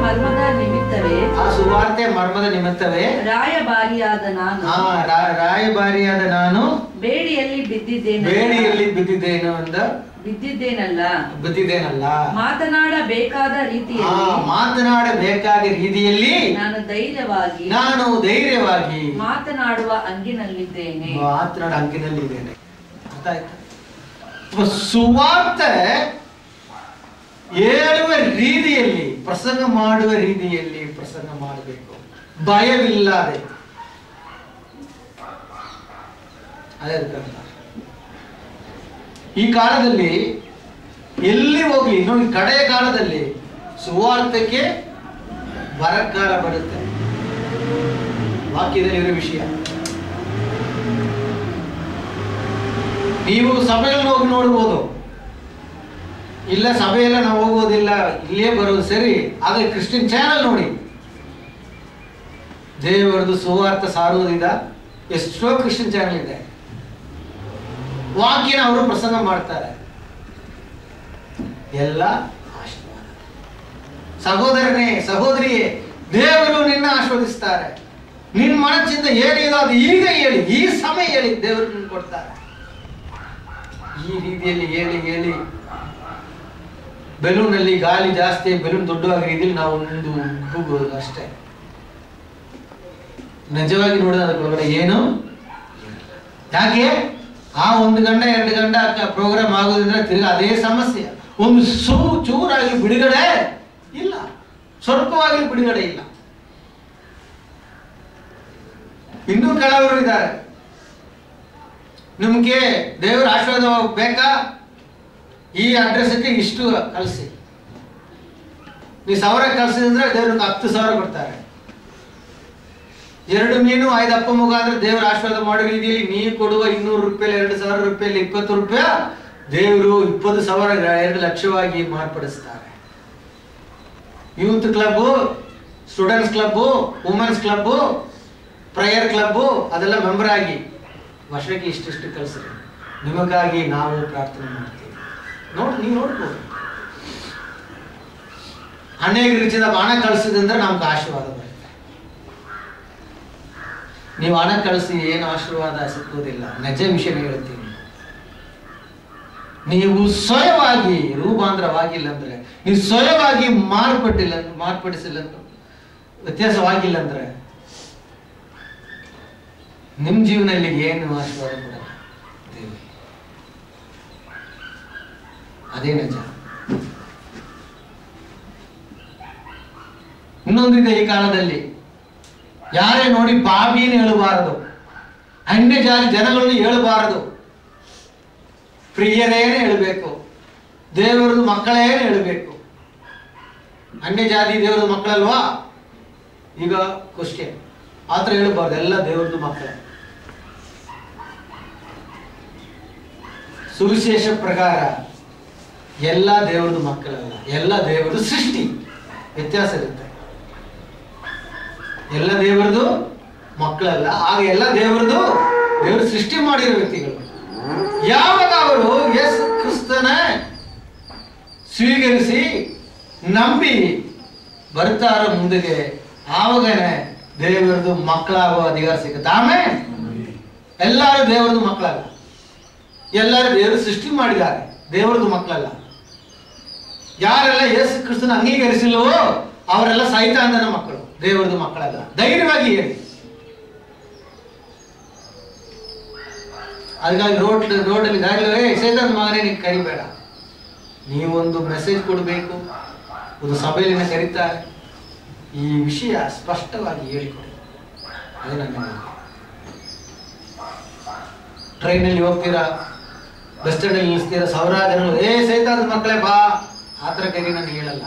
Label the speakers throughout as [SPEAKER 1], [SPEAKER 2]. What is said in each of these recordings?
[SPEAKER 1] ಮರ್ಮದ ನಿಮಿತ್ತವೇ
[SPEAKER 2] ಆ ಸುವಾರ್ತೆ ಮರ್ಮದ ನಿಮಿತ್ತವೇ
[SPEAKER 1] ರಾಯಭಾರಿಯಾದ ನಾನು
[SPEAKER 2] ಆ ರಾ- ರಾಯಭಾರಿಯಾದ ನಾನು
[SPEAKER 1] ಬೇಡಿಯಲ್ಲಿ ಬಿದ್ದಿದ್ದೇನೆ
[SPEAKER 2] ಬೇಡಿಯಲ್ಲಿ ಬಿದ್ದಿದ್ದೇನು ಅಂದ
[SPEAKER 1] ಬಿದ್ದಿದ್ದೇನಲ್ಲ
[SPEAKER 2] ಬಿದ್ದಿದ್ದೇನಲ್ಲ
[SPEAKER 1] ಮಾತನಾಡಬೇಕಾದ
[SPEAKER 2] ಆ
[SPEAKER 1] ರೀತಿಯಲ್ಲಿ
[SPEAKER 2] ಮಾತನಾಡಬೇಕಾದ ರೀತಿಯಲ್ಲಿ
[SPEAKER 1] ನಾನು ಧೈರ್ಯವಾಗಿ
[SPEAKER 2] ನಾನು ಧೈರ್ಯವಾಗಿ
[SPEAKER 1] ಮಾತನಾಡುವ ಅಂಗಿನಲ್ಲಿದ್ದೇನೆ
[SPEAKER 2] ಮಾತನಾಡ ಅಂಕಿನಲ್ಲಿ ಇದ್ದೇನೆ ಅರ್ಥ ಆಯ್ತಾ ಒಬ್ಬ ಸುವಾರ್ತೆ ಹೇಳುವ ರೀತಿಯಲ್ಲಿ ಪ್ರಸಂಗ ಮಾಡುವ ರೀತಿಯಲ್ಲಿ ಪ್ರಸಂಗ ಮಾಡಬೇಕು ಭಯವಿಲ್ಲದೆ ಅದೇ ಅದಕ್ಕೆ ಅರ್ಥ. ಈ ಕಾಲದಲ್ಲಿ ಎಲ್ಲಿ ಹೋಗ್ಲಿ ನೋಡಿ ಕಡೆಯ ಕಾಲದಲ್ಲಿ ಸುವಾರ್ತಕ್ಕೆ ಬರಕಾಲ ಬರುತ್ತೆ ವಾಕ್ಯದಲ್ಲಿ ಇರೋ ವಿಷಯ ನೀವು ಸಭೆಯಲ್ಲಿ ಹೋಗಿ ನೋಡ್ಬೋದು ಇಲ್ಲ ಸಭೆಯೆಲ್ಲ ನಾವು ಹೋಗೋದಿಲ್ಲ ಇಲ್ಲೇ ಬರೋದು ಸರಿ ಆದ್ರೆ ಕ್ರಿಶ್ಚಿಯನ್ ಚಾನಲ್ ನೋಡಿ ದೇವರದು ಸುವಾರ್ಥ ಸಾರುವುದಿದ ಎಷ್ಟೋ ಕ್ರಿಶ್ಚಿಯನ್ ಚಾನಲ್ ಇದೆ ವಾಕ್ಯನ ಅವರು ಪ್ರಸಂಗ ಮಾಡ್ತಾರೆ ಎಲ್ಲ ಆಶೀರ್ವಾದ ಸಹೋದರನೇ ಸಹೋದರಿಯೇ ದೇವರು ನಿನ್ನ ಆಶೀರ್ವದಿಸ್ತಾರೆ ನಿನ್ನ ಮನಸ್ಸಿಂದ ಏನಿದೋ ಅದು ಈಗ ಹೇಳಿ ಈ ಸಮಯ ಹೇಳಿ ದೇವರು ನಿನ್ಗೆ ಕೊಡ್ತಾರೆ ಈ ರೀತಿಯಲ್ಲಿ ಹೇಳಿ ಹೇಳಿ ಬೆಲೂನಲ್ಲಿ ಗಾಳಿ ಜಾಸ್ತಿ ಬೆಲೂನ್ ದೊಡ್ಡವಾಗಿ ರೀತಿಯಲ್ಲಿ ನಾವು ಮುಂದು ಹೋಗುವುದು ಅಷ್ಟೇ ನಿಜವಾಗಿ ನೋಡಿದ್ರೆ ಅದರ ಒಳಗಡೆ ಏನು ಯಾಕೆ ಆ ಒಂದು ಗಂಟೆ ಎರಡು ಗಂಟೆ ಪ್ರೋಗ್ರಾಮ್ ಆಗೋದ್ರಿಂದ ತಿರ್ಗಿ ಅದೇ ಸಮಸ್ಯೆ ಒಂದು ಸೂ ಚೂರಾಗಿ ಬಿಡುಗಡೆ ಇಲ್ಲ ಸ್ವಲ್ಪವಾಗಿ ಬಿಡುಗಡೆ ಇಲ್ಲ ಇನ್ನೂ ಕೆಲವರು ಇದ್ದಾರೆ ನಿಮ್ಗೆ ದೇವರ ಆಶೀರ್ವಾದ ಬೇಕಾ ಈ ಅಡ್ರೆಸ್ಗೆ ಇಷ್ಟು ಕಳಿಸಿ ನೀವು ಸಾವಿರ ಕಳಿಸಿದ್ರೆ ದೇವ್ರಿಗೆ ಹತ್ತು ಸಾವಿರ ಕೊಡ್ತಾರೆ ಎರಡು ಮೀನು ಐದು ಅಪ್ಪ ಮುಗ ಅಂದ್ರೆ ದೇವರ ಆಶೀರ್ವಾದ ಮಾಡೋ ರೀತಿಯಲ್ಲಿ ನೀವು ಕೊಡುವ ಇನ್ನೂರು ರೂಪಾಯಿ ಎರಡು ಸಾವಿರ ರೂಪಾಯಿ ಇಪ್ಪತ್ತು ರೂಪಾಯಿ ದೇವರು ಇಪ್ಪತ್ತು ಸಾವಿರ ಎರಡು ಲಕ್ಷವಾಗಿ ಮಾರ್ಪಡಿಸ್ತಾರೆ youth club students club women's club prayer club ಅದೆಲ್ಲ ಮೆಂಬರ್ ಆಗಿ ವರ್ಷಕ್ಕೆ ಇಷ್ಟಿಷ್ಟು ಕಳಿಸ್ರಿ ನಿಮಗಾಗಿ ನಾವು ಪ್ರಾರ್ಥನೆ ಮಾಡ್ತೀವಿ ನೋಡಿ ನೀವು ನೋಡ್ಬೋದು ಅನೇಕ ರೀತಿಯ ಹಣ ಕಳಿಸಿದಂದ್ರೆ ನಮ್ಗೆ ಆಶೀರ್ವಾದ ಬರುತ್ತೆ ನೀವು ಹಣ ಕಳಿಸಿ ಏನು ಆಶೀರ್ವಾದ ಸಿಕ್ಕುವುದಿಲ್ಲ ನಿಜ ವಿಷಯ ಹೇಳ್ತೀನಿ ನೀವು ಸ್ವಯವಾಗಿ ರೂಪಾಂತರವಾಗಿಲ್ಲ ಅಂದ್ರೆ ನೀವು ಸ್ವಯವಾಗಿ ಮಾರ್ಪಟ್ಟಿಲ್ಲ ಮಾರ್ಪಡಿಸಿಲ್ಲ ಅಂದ್ರೆ ವ್ಯತ್ಯಾಸವಾಗಿಲ್ಲ ಅಂದ್ರೆ ನಿಮ್ ಜೀವನದಲ್ಲಿ ಏನು ಆಶೀರ್ವಾದ ಕೊಡಲ್ಲ ದೇವರು ಅದೇ ನಿಜ ಇನ್ನೊಂದಿದೆ ಈ ಕಾಲದಲ್ಲಿ ಯಾರೇ ನೋಡಿ ಪಾಪಿಯನ್ನು ಹೇಳಬಾರದು ಅನ್ಯ ಜಾತಿ ಜನಗಳನ್ನು ಹೇಳಬಾರದು ಪ್ರಿಯರೇನೆ ಹೇಳಬೇಕು ದೇವರದು ಮಕ್ಕಳೇನೆ ಹೇಳಬೇಕು ಅನ್ಯ ಜಾತಿ ದೇವರದ ಮಕ್ಕಳಲ್ವಾ ಈಗ ಕ್ವಶನ್ ಆ ಥರ ಹೇಳಬಾರ್ದು ಎಲ್ಲ ದೇವರದು ಮಕ್ಕಳೇ ಸುವಿಶೇಷ ಪ್ರಕಾರ ಎಲ್ಲ ದೇವರದು ಮಕ್ಕಳಲ್ಲ ಎಲ್ಲ ದೇವರದು ಸೃಷ್ಟಿ ವ್ಯತ್ಯಾಸ ಇರುತ್ತೆ ಎಲ್ಲ ದೇವರದು ಮಕ್ಕಳಲ್ಲ ಆಗ ಎಲ್ಲ ದೇವರದು ದೇವರು ಸೃಷ್ಟಿ ಮಾಡಿರೋ ವ್ಯಕ್ತಿಗಳು ಯಾವಾಗ ಅವರು ಎಸ್ ಕ್ರಿಸ್ತನ ಸ್ವೀಕರಿಸಿ ನಂಬಿ ಬರ್ತಾರ ಮುಂದೆಗೆ ಆವಾಗನೇ ದೇವರದು ಮಕ್ಕಳಾಗುವ ಅಧಿಕಾರ ಸಿಗುತ್ತೆ ಆಮೇಲೆ ಎಲ್ಲರೂ ದೇವರದು ಮಕ್ಕಳಲ್ಲ ಎಲ್ಲರೂ ದೇವರು ಸೃಷ್ಟಿ ಮಾಡಿದ್ದಾರೆ ದೇವರದು ಮಕ್ಕಳಲ್ಲ ಯಾರೆಲ್ಲ ಯೇಸು ಕ್ರಿಸ್ತನ ಅಂಗೀಕರಿಸಿಲ್ಲವೋ ಅವರೆಲ್ಲ ಸೈತಾಂತನ ಮಕ್ಕಳು ದೇವರದು ಮಕ್ಕಳಲ್ಲ ಧೈರ್ಯವಾಗಿ ಹೇಳಿ ಅದಕ್ಕಾಗಿ ರೋಡ್ ರೋಡಲ್ಲಿ ದಾರಿಲಿ ಏ ಸೈತಾನ್ ಮಗನೇ ನೀನು ಕರಿಬೇಡ ನೀವೊಂದು ಮೆಸೇಜ್ ಕೊಡಬೇಕು ಒಂದು ಸಭೆಯಲ್ಲಿನ ಕರೀತಾರೆ ಈ ವಿಷಯ ಸ್ಪಷ್ಟವಾಗಿ ಹೇಳಿಕೊಡಿ ಅದೇ ನನ್ನ ಟ್ರೈನಲ್ಲಿ ಹೋಗ್ತೀರಾ ಬಸ್ ಸ್ಟ್ಯಾಂಡಲ್ಲಿ ನಿಲ್ಲಿಸ್ತೀರಾ ಸಾವಿರಾರು ಜನಗಳು ಏ ಸೈತಾದ ಮಕ್ಕಳೇ ಬಾ ಆ ಥರ ಕರಿ ನಾನು ಹೇಳಲ್ಲ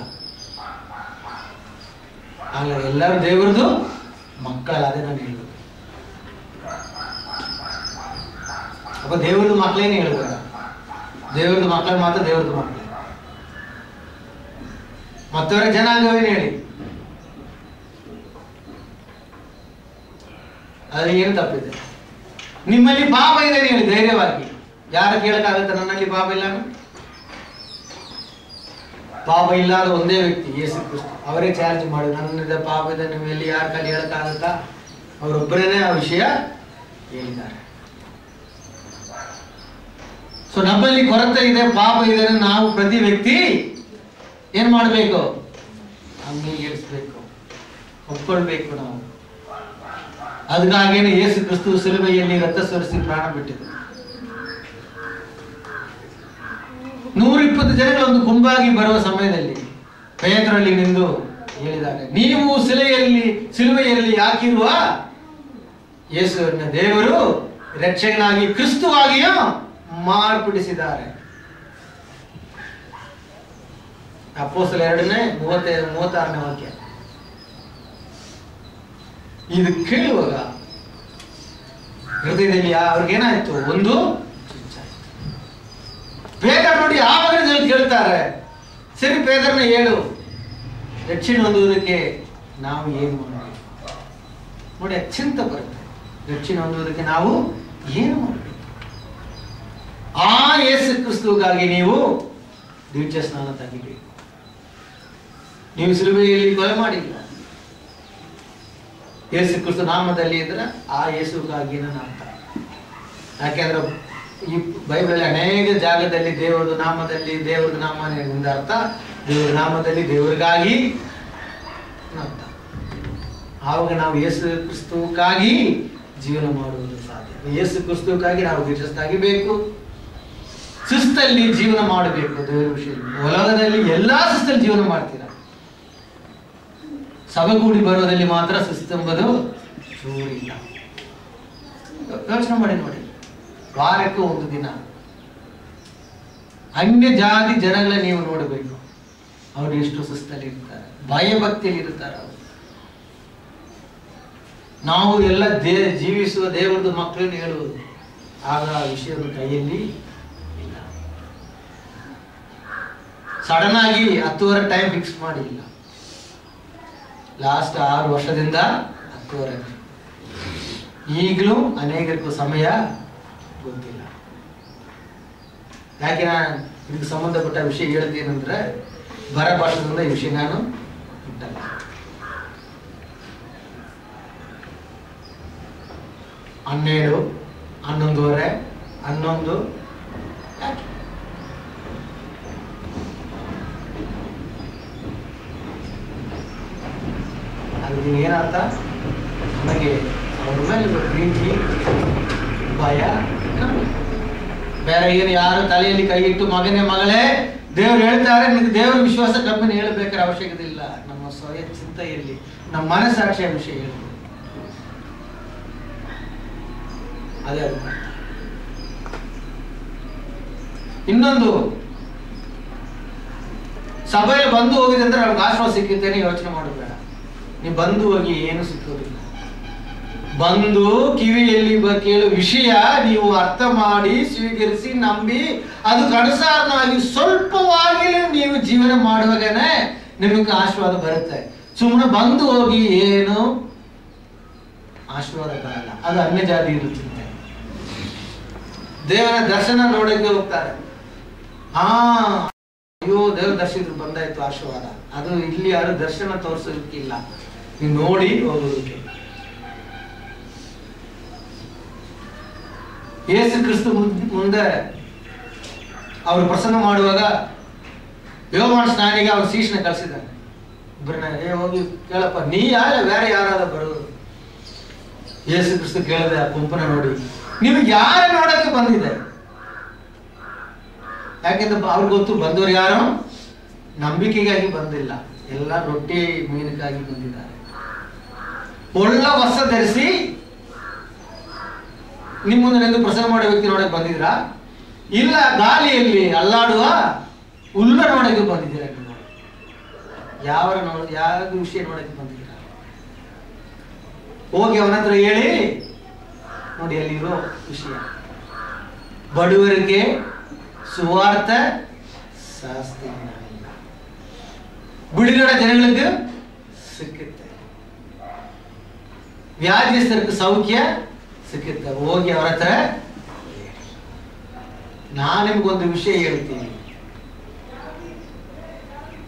[SPEAKER 2] ಅಲ್ಲ ಎಲ್ಲರೂ ದೇವರದು ಮಕ್ಕಳಲ್ಲ ಅದೇ ನಾನು ಹೇಳೋದು ಅಪ್ಪ ದೇವರದು ಮಕ್ಕಳೇನೆ ಹೇಳ್ಬೇಡ ದೇವರದು ಮಕ್ಕಳು ಮಾತ್ರ ದೇವರದು ಮಕ್ಕಳೇ ಮತ್ತವರ ಜನಾಂಗವೇನು ಹೇಳಿ ಅದ್ರಲ್ಲಿ ಏನು ತಪ್ಪಿದೆ ನಿಮ್ಮಲ್ಲಿ ಪಾಪ ಇದೆ ಅಂತ ಹೇಳಿ ಧೈರ್ಯವಾಗಿ ಯಾರು ಕೇಳಕ್ಕಾಗುತ್ತೆ ನನ್ನಲ್ಲಿ ಪಾಪ ಇಲ್ಲ ಪಾಪ ಇಲ್ಲದ ಒಂದೇ ವ್ಯಕ್ತಿ ಯೇಸು ಕ್ರಿಸ್ತು ಅವರೇ ಚಾರ್ಜ್ ಮಾಡಿ ನನ್ನಿಂದ ಪಾಪ ಇದೆ ನಿಮ್ಮಲ್ಲಿ ಯಾರ ಕೈಲಿ ಹೇಳಕ್ಕಾಗತ್ತಾ ಅವರೊಬ್ಬರೇನೆ ಆ ವಿಷಯ ಹೇಳಿದ್ದಾರೆ ಸೊ ನಮ್ಮಲ್ಲಿ ಕೊರತೆ ಇದೆ ಪಾಪ ಇದೆ ಅಂದ್ರೆ ನಾವು ಪ್ರತಿ ವ್ಯಕ್ತಿ ಏನ್ ಮಾಡಬೇಕು ಅಂಗೀಕರಿಸಬೇಕು ಒಪ್ಕೊಳ್ಬೇಕು ನಾವು ಅದಕ್ಕಾಗೇನೆ ಯೇಸು ಕ್ರಿಸ್ತು ಸಿಲುಬೆಯಲ್ಲಿ ರಕ್ತ ಸುರಿಸಿ ಪ್ರಾಣ ಬಿಟ್ಟಿದ್ರು ನೂರ ಇಪ್ಪತ್ತು ಜನಗಳು ಒಂದು ಗುಂಪಾಗಿ ಬರುವ ಸಮಯದಲ್ಲಿ ಪೇತ್ರರಲ್ಲಿ ನಿಂದು ಹೇಳಿದಾಗ ನೀವು ಸಿಲೆಯಲ್ಲಿ ಸಿಲುವೆಯಲ್ಲಿ ಹಾಕಿರುವ ಯೇಸುವನ್ನ ದೇವರು ರಕ್ಷಕನಾಗಿ ಕ್ರಿಸ್ತುವಾಗಿಯೂ ಮಾರ್ಪಡಿಸಿದ್ದಾರೆ ಅಪ್ಪೋಸಲ ಎರಡನೇ ಮೂವತ್ತೈದು ಮೂವತ್ತಾರನೇ ವಾಕ್ಯ ಇದು ಕೇಳುವಾಗ ಹೃದಯದಲ್ಲಿ ಯಾ- ಅವ್ರಿಗೇನಾಯ್ತು ಒಂದು ಚುಚ್ಚಾಯ್ತು. ಪೇದರ್ ನೋಡಿ ಆವಾಗ ಜನ ಕೇಳ್ತಾರೆ ಸರಿ ಪೇದರ್ನ ಹೇಳು ದಕ್ಷಿಣ ಹೊಂದುವುದಕ್ಕೆ ನಾವು ಏನು ಮಾಡಬೇಕು ನೋಡಿ ಅತ್ಯಂತ ಬರುತ್ತೆ ದಕ್ಷಿಣ ಹೊಂದುವುದಕ್ಕೆ ನಾವು ಏನು ಮಾಡಬೇಕು ಆ ಯೇಸು ಕ್ರಿಸ್ತುಗಾಗಿ ನೀವು ದೀಕ್ಷ ಸ್ನಾನ ತೆಗಿಬೇಕು ನೀವು ಸಿಲುಬೆಯಲ್ಲಿ ಕೊಲೆ ಮಾಡಿಲ್ಲ ಯೇಸು ಕ್ರಿಸ್ತು ನಾಮದಲ್ಲಿ ಇದ್ರೆ ಆ ಯೇಸುಗಾಗಿ ನನ್ನ ಅರ್ಥ ಯಾಕೆಂದ್ರೆ ಈ ಬೈಬಲ್ ಅನೇಕ ಜಾಗದಲ್ಲಿ ದೇವರದ ನಾಮದಲ್ಲಿ ದೇವರದ ನಾಮ ಎಂದ ಅರ್ಥ ದೇವರ ನಾಮದಲ್ಲಿ ದೇವರಿಗಾಗಿ ಅಂತ ಅರ್ಥ ಆವಾಗ ನಾವು ಯೇಸು ಕ್ರಿಸ್ತುಕ್ಕಾಗಿ ಜೀವನ ಮಾಡುವುದು ಸಾಧ್ಯ ಯೇಸು ಕ್ರಿಸ್ತುಕ್ಕಾಗಿ ನಾವು ದೀರ್ಘಸ್ತಾಗಿ ಬೇಕು ಶಿಸ್ತಲ್ಲಿ ಜೀವನ ಮಾಡಬೇಕು ದೇವರ ವಿಷಯದಲ್ಲಿ ಉಲಗದಲ್ಲಿ ಎಲ್ಲಾ ಶಿಸ್ತಲ್ಲಿ ಜೀವನ ಮಾಡ್ತೀರಾ ಸಭೆಗೂಡಿ ಬರೋದಲ್ಲಿ ಮಾತ್ರ ಶಿಸ್ತೆಂಬುದು ಚೂರಿಲ್ಲ ಯೋಚನೆ ಮಾಡಿ ನೋಡಿ ವಾರಕ್ಕೆ ಒಂದು ದಿನ ಅನ್ಯ ಜಾತಿ ಜನಗಳ ನೀವು ನೋಡಬೇಕು ಅವರು ಎಷ್ಟು ಶಿಸ್ತಲ್ಲಿ ಇರ್ತಾರೆ ಭಯಭಕ್ತಿಯಲ್ಲಿ ಇರ್ತಾರೆ ಅವರು ನಾವು ಎಲ್ಲ ದೇ ಜೀವಿಸುವ ದೇವರದು ಮಕ್ಕಳನ್ನು ಹೇಳುವುದು ಆಗ ಆ ವಿಷಯದ ಕೈಯಲ್ಲಿ ಇಲ್ಲ ಸಡನ್ ಆಗಿ ಹತ್ತುವರೆ ಟೈಮ್ ಫಿಕ್ಸ್ ಮಾಡಿಲ್ಲ ಲಾಸ್ಟ್ ಆರು ವರ್ಷದಿಂದ ಹತ್ತುವರೆ ಈಗಲೂ ಅನೇಕರಿಗೂ ಸಮಯ ಗೊತ್ತಿಲ್ಲ ಯಾಕೆ ನಾನು ಇದಕ್ಕೆ ಸಂಬಂಧಪಟ್ಟ ವಿಷಯ ಹೇಳ್ತೀನಂದ್ರೆ ಬರ ಭಾಷದಿಂದ ಈ ವಿಷಯ ನಾನು ಬಿಟ್ಟಲ್ಲ ಹನ್ನೆರಡು ಹನ್ನೊಂದುವರೆ ಹನ್ನೊಂದು ಯಾಕೆ ಅದಕ್ಕೆ ಏನರ್ಥ ನಮಗೆ ಅವ್ರ ಮೇಲೆ ಪ್ರೀತಿ ಭಯ ಇರಬೇಕು. ಬೇರೆ ಏನು ಯಾರು ತಲೆಯಲ್ಲಿ ಕೈ ಇಟ್ಟು ಮಗನೇ ಮಗಳೇ ದೇವ್ರು ಹೇಳ್ತಾರೆ ನಿಮ್ಗೆ ದೇವ್ರ ವಿಶ್ವಾಸ ಕಮ್ಮಿನ ಹೇಳ್ಬೇಕಾದ್ರೆ ಅವಶ್ಯಕತೆ ಇಲ್ಲ ನಮ್ಮ ಸ್ವಯ ಚಿಂತೆಯಲ್ಲಿ ನಮ್ಮ ಮನಸ್ಸಾಕ್ಷಿಯ ವಿಷಯ ಹೇಳಬೇಕು ಅದೇ ಅದು ಇನ್ನೊಂದು ಸಭೆಯಲ್ಲಿ ಬಂದು ಹೋಗಿದೆ ಅಂದ್ರೆ ಅವ್ರಿಗೆ ಆಶ್ವಾಸ ಸಿಕ್ಕುತ್ತೇನೆ ಯೋಚನೆ ಮಾಡಬೇಡ ನೀವು ಬಂದು ಹೋಗಿ ಏನು ಸಿಕ್ಕೋದಿಲ್ಲ ಬಂದು ಕಿವಿಯಲ್ಲಿ ಬ ಕೇಳುವ ವಿಷಯ ನೀವು ಅರ್ಥ ಮಾಡಿ ಸ್ವೀಕರಿಸಿ ನಂಬಿ ಅದು ಕನಸಾರನಾಗಿ ಸ್ವಲ್ಪವಾಗಿ ನೀವು ಜೀವನ ಮಾಡುವಾಗನೇ ನಿಮಗೆ ಆಶೀರ್ವಾದ ಬರುತ್ತೆ ಸುಮ್ಮನೆ ಬಂದು ಹೋಗಿ ಏನು ಆಶೀರ್ವಾದ ಬರಲ್ಲ ಅದು ಅನ್ಯ ಜಾತಿ ಇರುತ್ತೆ ದೇವರ ದರ್ಶನ ನೋಡಕ್ಕೆ ಹೋಗ್ತಾರೆ ಹಾ ಅಯ್ಯೋ ದೇವ್ರ ದರ್ಶನಕ್ಕೆ ಬಂದಾಯ್ತು ಆಶೀರ್ವಾದ ಅದು ಇಲ್ಲಿ ಯಾರು ದರ್ಶನ ತೋರಿಸೋದಕ್ಕಿಲ್ಲ ನೀವು ನೋಡಿ ಹೋಗೋದಕ್ಕೆ ಯೇಸು ಕ್ರಿಸ್ತು ಮುಂ- ಮುಂದೆ ಅವರು ಪ್ರಸಂಗ ಮಾಡುವಾಗ ಯೋಮಾನ ಸ್ನಾನಿಗೆ ಅವ್ರ ಶೀಶನ ಕಳಿಸಿದ್ದಾನೆ ಇಬ್ಬರನ್ನ ಏ ಹೋಗಿ ಕೇಳಪ್ಪ ನೀ ಯಾರ ಬೇರೆ ಯಾರಾದ ಬರೋದು ಯೇಸು ಕ್ರಿಸ್ತು ಕೇಳಿದೆ ಆ ಗುಂಪನ್ನ ನೋಡಿ ನೀವು ಯಾರ ನೋಡಕ್ಕೆ ಬಂದಿದೆ ಯಾಕೆಂದ್ರೆ ಅವ್ರಿಗೆ ಗೊತ್ತು ಬಂದವರು ಯಾರು ನಂಬಿಕೆಗಾಗಿ ಬಂದಿಲ್ಲ ಎಲ್ಲ ರೊಟ್ಟಿ ಮೀನಕ್ಕಾಗಿ ಬಂದಿದ್ದಾರೆ ಒಳ್ಳೆ ವಸ್ತ್ರ ಧರಿಸಿ ನಿಮ್ಮ ಮುಂದೆ ನಿಂತು ಪ್ರಸಂಗ ಮಾಡೋ ವ್ಯಕ್ತಿ ನೋಡಕ್ ಬಂದಿದ್ರಾ ಇಲ್ಲ ಗಾಳಿಯಲ್ಲಿ ಅಲ್ಲಾಡುವ ಹುಲ್ಲ ನೋಡಕ್ಕೆ ಬಂದಿದ್ದೀರಾ ನೀವು ಯಾವ ನೋಡ ಯಾವ ವಿಷಯ ನೋಡಕ್ಕೆ ಬಂದಿದ್ದೀರಾ ಹೋಗಿ ಅವನ ಹತ್ರ ಹೇಳಿ ನೋಡಿ ಅಲ್ಲಿರೋ ವಿಷಯ ಬಡವರಿಗೆ ಸುವಾರ್ಥ ಶಾಸ್ತಿ ಬಿಡುಗಡೆ ಜನಗಳಿಗೆ ಸಿಕ್ಕುತ್ತೆ ವ್ಯಾಧಿಸ್ಥರಿಗೆ ಸೌಖ್ಯ ಸಿಕ್ಕುತ್ತೆ ಹೋಗಿ ಅವರ ಹತ್ರ ನಾನು ನಿಮ್ಗೊಂದು ವಿಷಯ ಹೇಳ್ತೀನಿ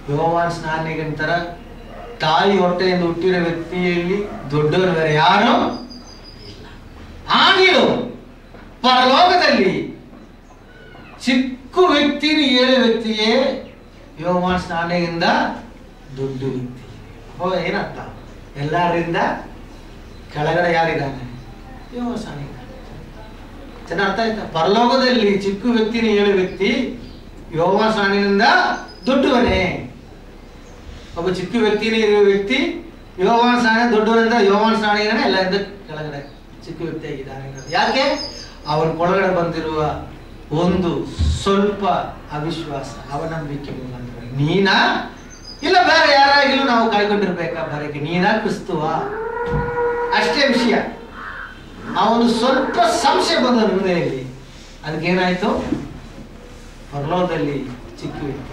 [SPEAKER 2] ಯೋವಾನ್ ಸ್ನಾನಿಗಂತರ ತಾಯಿ ಹೊಟ್ಟೆಯಿಂದ ಹುಟ್ಟಿರೋ ವ್ಯಕ್ತಿಯಲ್ಲಿ ದೊಡ್ಡವರು ಬೇರೆ ಯಾರು ಇಲ್ಲ ಆಗಿರು ಪರಲೋಕದಲ್ಲಿ ಚಿಕ್ಕ ವ್ಯಕ್ತಿನ ಏಳು ವ್ಯಕ್ತಿಯೇ ಯೋವಾನ್ ಸ್ನಾನಿಗಿಂದ ದೊಡ್ಡ ವ್ಯಕ್ತಿ ಓ ಏನರ್ಥ ಎಲ್ಲರಿಂದ ಕೆಳಗಡೆ ಯಾರಿದ್ದಾನೆ ಯೋವಾನ್ ಸ್ನಾನಿಗ ಚೆನ್ನಾಗಿ ಅರ್ಥ ಆಯ್ತಾ ಪರಲೋಕದಲ್ಲಿ ಚಿಕ್ಕ ವ್ಯಕ್ತಿನ ಏಳು ವ್ಯಕ್ತಿ ಯೋವಾನ್ ಸ್ನಾನಿನಿಂದ ದೊಡ್ಡವನೇ ಒಬ್ಬ ಚಿಕ್ಕ ವ್ಯಕ್ತಿನೇ ಇರುವ ವ್ಯಕ್ತಿ ಯೋವಾನ್ ಸ್ನಾನ ದೊಡ್ಡವನಿಂದ ಯೋವಾನ್ ಸ್ನಾನಿಗನೇ ಎಲ್ಲರಿಂದ ಕೆಳಗಡೆ ಚಿಕ್ಕ ವ್ಯಕ್ತಿ ಆಗಿದ್ದಾನೆ ಯಾಕೆ ಅವನ ಒಳಗಡೆ ಬಂದಿರುವ ಒಂದು ಸ್ವಲ್ಪ ಅವಿಶ್ವಾಸ ಅವನಂಬಿಕೆ ಮುಖಾಂತರ ನೀನಾ ಇಲ್ಲ ಬೇರೆ ಯಾರಾಗಿಲೂ ನಾವು ಕಾಯ್ಕೊಂಡಿರ್ಬೇಕಾ ಬರಕ್ಕೆ ನೀನಾ ಕ್ರಿಸ್ತುವ ಅಷ್ಟೇ ವಿಷಯ ಅವನು ಸ್ವಲ್ಪ ಸಂಶಯ ಬಂದ ಹೃದಯದಲ್ಲಿ ಅದಕ್ಕೇನಾಯ್ತು ಪರಲೋಕದಲ್ಲಿ ಚಿಕ್ಕ ವ್ಯಕ್ತಿ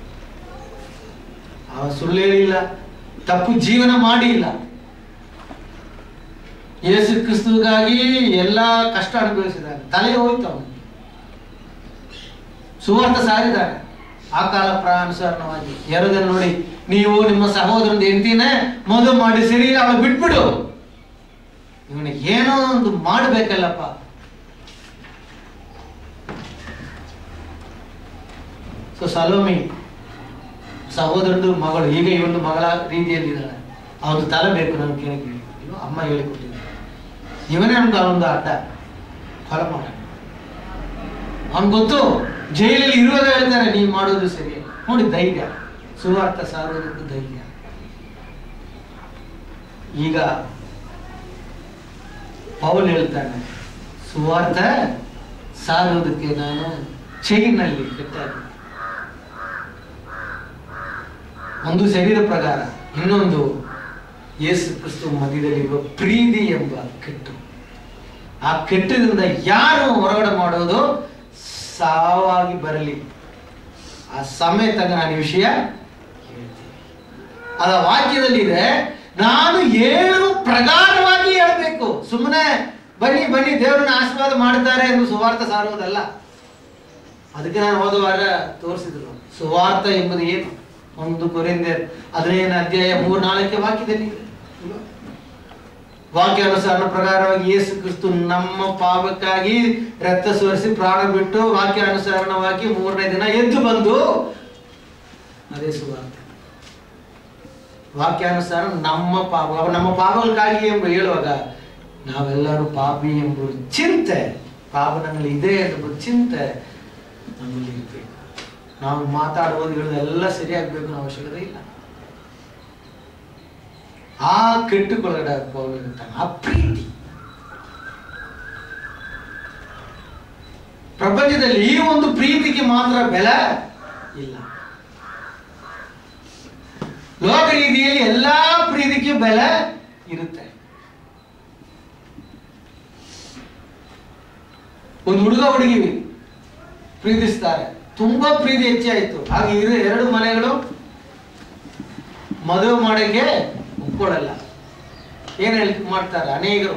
[SPEAKER 2] ಅವ ಸುಳ್ಳು ಹೇಳಿಲ್ಲ ತಪ್ಪು ಜೀವನ ಮಾಡಿಲ್ಲ ಯೇಸು ಕ್ರಿಸ್ತುಗಾಗಿ ಎಲ್ಲಾ ಕಷ್ಟ ಅನುಭವಿಸಿದ್ದಾನೆ ತಲೆ ಹೋಯ್ತು ಅವನು ಸುವಾರ್ಥ ಸಾರಿದ್ದಾರೆ ಆ ಕಾಲ ಪ್ರಾನುಸಾರವಾಗಿ ಎರಡನ್ನು ನೋಡಿ ನೀವು ನಿಮ್ಮ ಸಹೋದರನ ಹೆಂಡತಿನೇ ಮದುವೆ ಮಾಡಿ ಸರಿ ಇಲ್ಲ ಅವಳು ಬಿಟ್ಬಿಡು ಇವನಿಗೆ ಏನೋ ಒಂದು ಮಾಡಬೇಕಲ್ಲಪ್ಪ ಸೊ ಸಲೋಮಿ ಸಹೋದರದು ಮಗಳು ಈಗ ಇವೊಂದು ಮಗಳ ರೀತಿಯಲ್ಲಿದ್ದಾಳೆ ಅವನು ತಲೆ ಬೇಕು ನಾನು ಕೇಳಿ ಇನ್ನು ಅಮ್ಮ ಹೇಳಿಕೊಟ್ಟಿದ್ದೆ ಇವನೇ ನಮ್ಗೆ ಅವನೊಂದು ಅಡ್ಡ ಫಲ ಮಾಡ ಅವನ್ ಗೊತ್ತು ಜೈಲಲ್ಲಿ ಇರುವಾಗ ಹೇಳ್ತಾರೆ ನೀವು ಮಾಡೋದು ಸರಿ ನೋಡಿ ಧೈರ್ಯ ಸುವಾರ್ಥ ಸಾರೋದಕ್ಕೂ ಧೈರ್ಯ ಈಗ ಪೌಲ್ ಹೇಳ್ತಾನೆ ಸುವಾರ್ಥ ಸಾರೋದಕ್ಕೆ ನಾನು ಚೈನಲ್ಲಿ ಕಟ್ಟಾಗಿ ಒಂದು ಶರೀರ ಪ್ರಕಾರ ಇನ್ನೊಂದು ಯೇಸು ಕ್ರಿಸ್ತು ಮಧ್ಯದಲ್ಲಿರುವ ಪ್ರೀತಿ ಎಂಬ ಕೆಟ್ಟು ಆ ಕೆಟ್ಟದಿಂದ ಯಾರು ಹೊರಗಡೆ ಮಾಡೋದು ಸಾವಾಗಿ ಬರಲಿ ಆ ಸಮಯ ತನಕ ನಾನು ಈ ವಿಷಯ ಹೇಳ್ತೀನಿ ಅದ ವಾಕ್ಯದಲ್ಲಿದೆ ನಾನು ಏನು ಪ್ರಗಾಢವಾಗಿ ಹೇಳಬೇಕು ಸುಮ್ಮನೆ ಬನ್ನಿ ಬನ್ನಿ ದೇವರನ್ನ ಆಶೀರ್ವಾದ ಮಾಡ್ತಾರೆ ಎಂದು ಸುವಾರ್ಥ ಸಾರುವುದಲ್ಲ ಅದಕ್ಕೆ ನಾನು ಹೋದ ವಾರ ತೋರಿಸಿದ್ರು ಸುವಾರ್ಥ ಎಂಬುದು ಏನು ಒಂದು ಕೊರಿಂದೆ ಹದಿನೈದನೇ ಅಧ್ಯಾಯ ಮೂರು ನಾಲ್ಕೇ ವಾಕ್ಯದಲ್ಲಿ ಇದೆ ಇಲ್ವಾ? ವಾಕ್ಯಾನುಸಾರ ಪ್ರಕಾರವಾಗಿ ಯೇಸು ಕ್ರಿಸ್ತು ನಮ್ಮ ಪಾಪಕ್ಕಾಗಿ ರಕ್ತ ಸುರಿಸಿ ಪ್ರಾಣ ಬಿಟ್ಟು ವಾಕ್ಯಾನುಸಾರವಾಗಿ ಮೂರನೇ ದಿನ ಎದ್ದು ಬಂದು ಅದೇ ಸುವಾರ್ತೆ ವಾಕ್ಯಾನುಸಾರ ನಮ್ಮ ಪಾಪ ಅವ ನಮ್ಮ ಪಾಪಗಳಿಗಾಗಿ ಎಂಬ ಹೇಳುವಾಗ ನಾವೆಲ್ಲರೂ ಪಾಪಿ ಎಂಬ ಚಿಂತೆ ಪಾಪ ನಮ್ಮಲ್ಲಿ ಇದೆ ಎಂಬ ಚಿಂತೆ ನಮ್ಮಲ್ಲಿ ಇರಬೇಕು ನಾವು ಮಾತಾಡುವುದು ಹೇಳೋದೆಲ್ಲ ಸರಿಯಾಗಬೇಕು ಅನ್ನೋ ಅವಶ್ಯಕತೆ ಇಲ್ಲ ಆ ಕೆಟ್ಟುಕೊಳಗಡೆ ಪೌಲ್ ಇರ್ತಾನೆ ಆ ಪ್ರೀತಿ ಪ್ರಪಂಚದಲ್ಲಿ ಈ ಒಂದು ಪ್ರೀತಿಗೆ ಮಾತ್ರ ಬೆಲೆ ಇಲ್ಲ ಲೋಕ ರೀತಿಯಲ್ಲಿ ಎಲ್ಲಾ ಪ್ರೀತಿಗೆ ಬೆಲೆ ಇರುತ್ತೆ ಒಂದು ಹುಡುಗ ಹುಡುಗಿ ಪ್ರೀತಿಸ್ತಾರೆ ತುಂಬಾ ಪ್ರೀತಿ ಹೆಚ್ಚಾಯ್ತು ಹಾಗೆ ಇರೋ ಎರಡು ಮನೆಗಳು ಮದುವೆ ಮಾಡಕ್ಕೆ ಒಪ್ಕೊಳ್ಳಲ್ಲ ಏನ್ ಹೇಳಿ ಮಾಡ್ತಾರೆ ಅನೇಕರು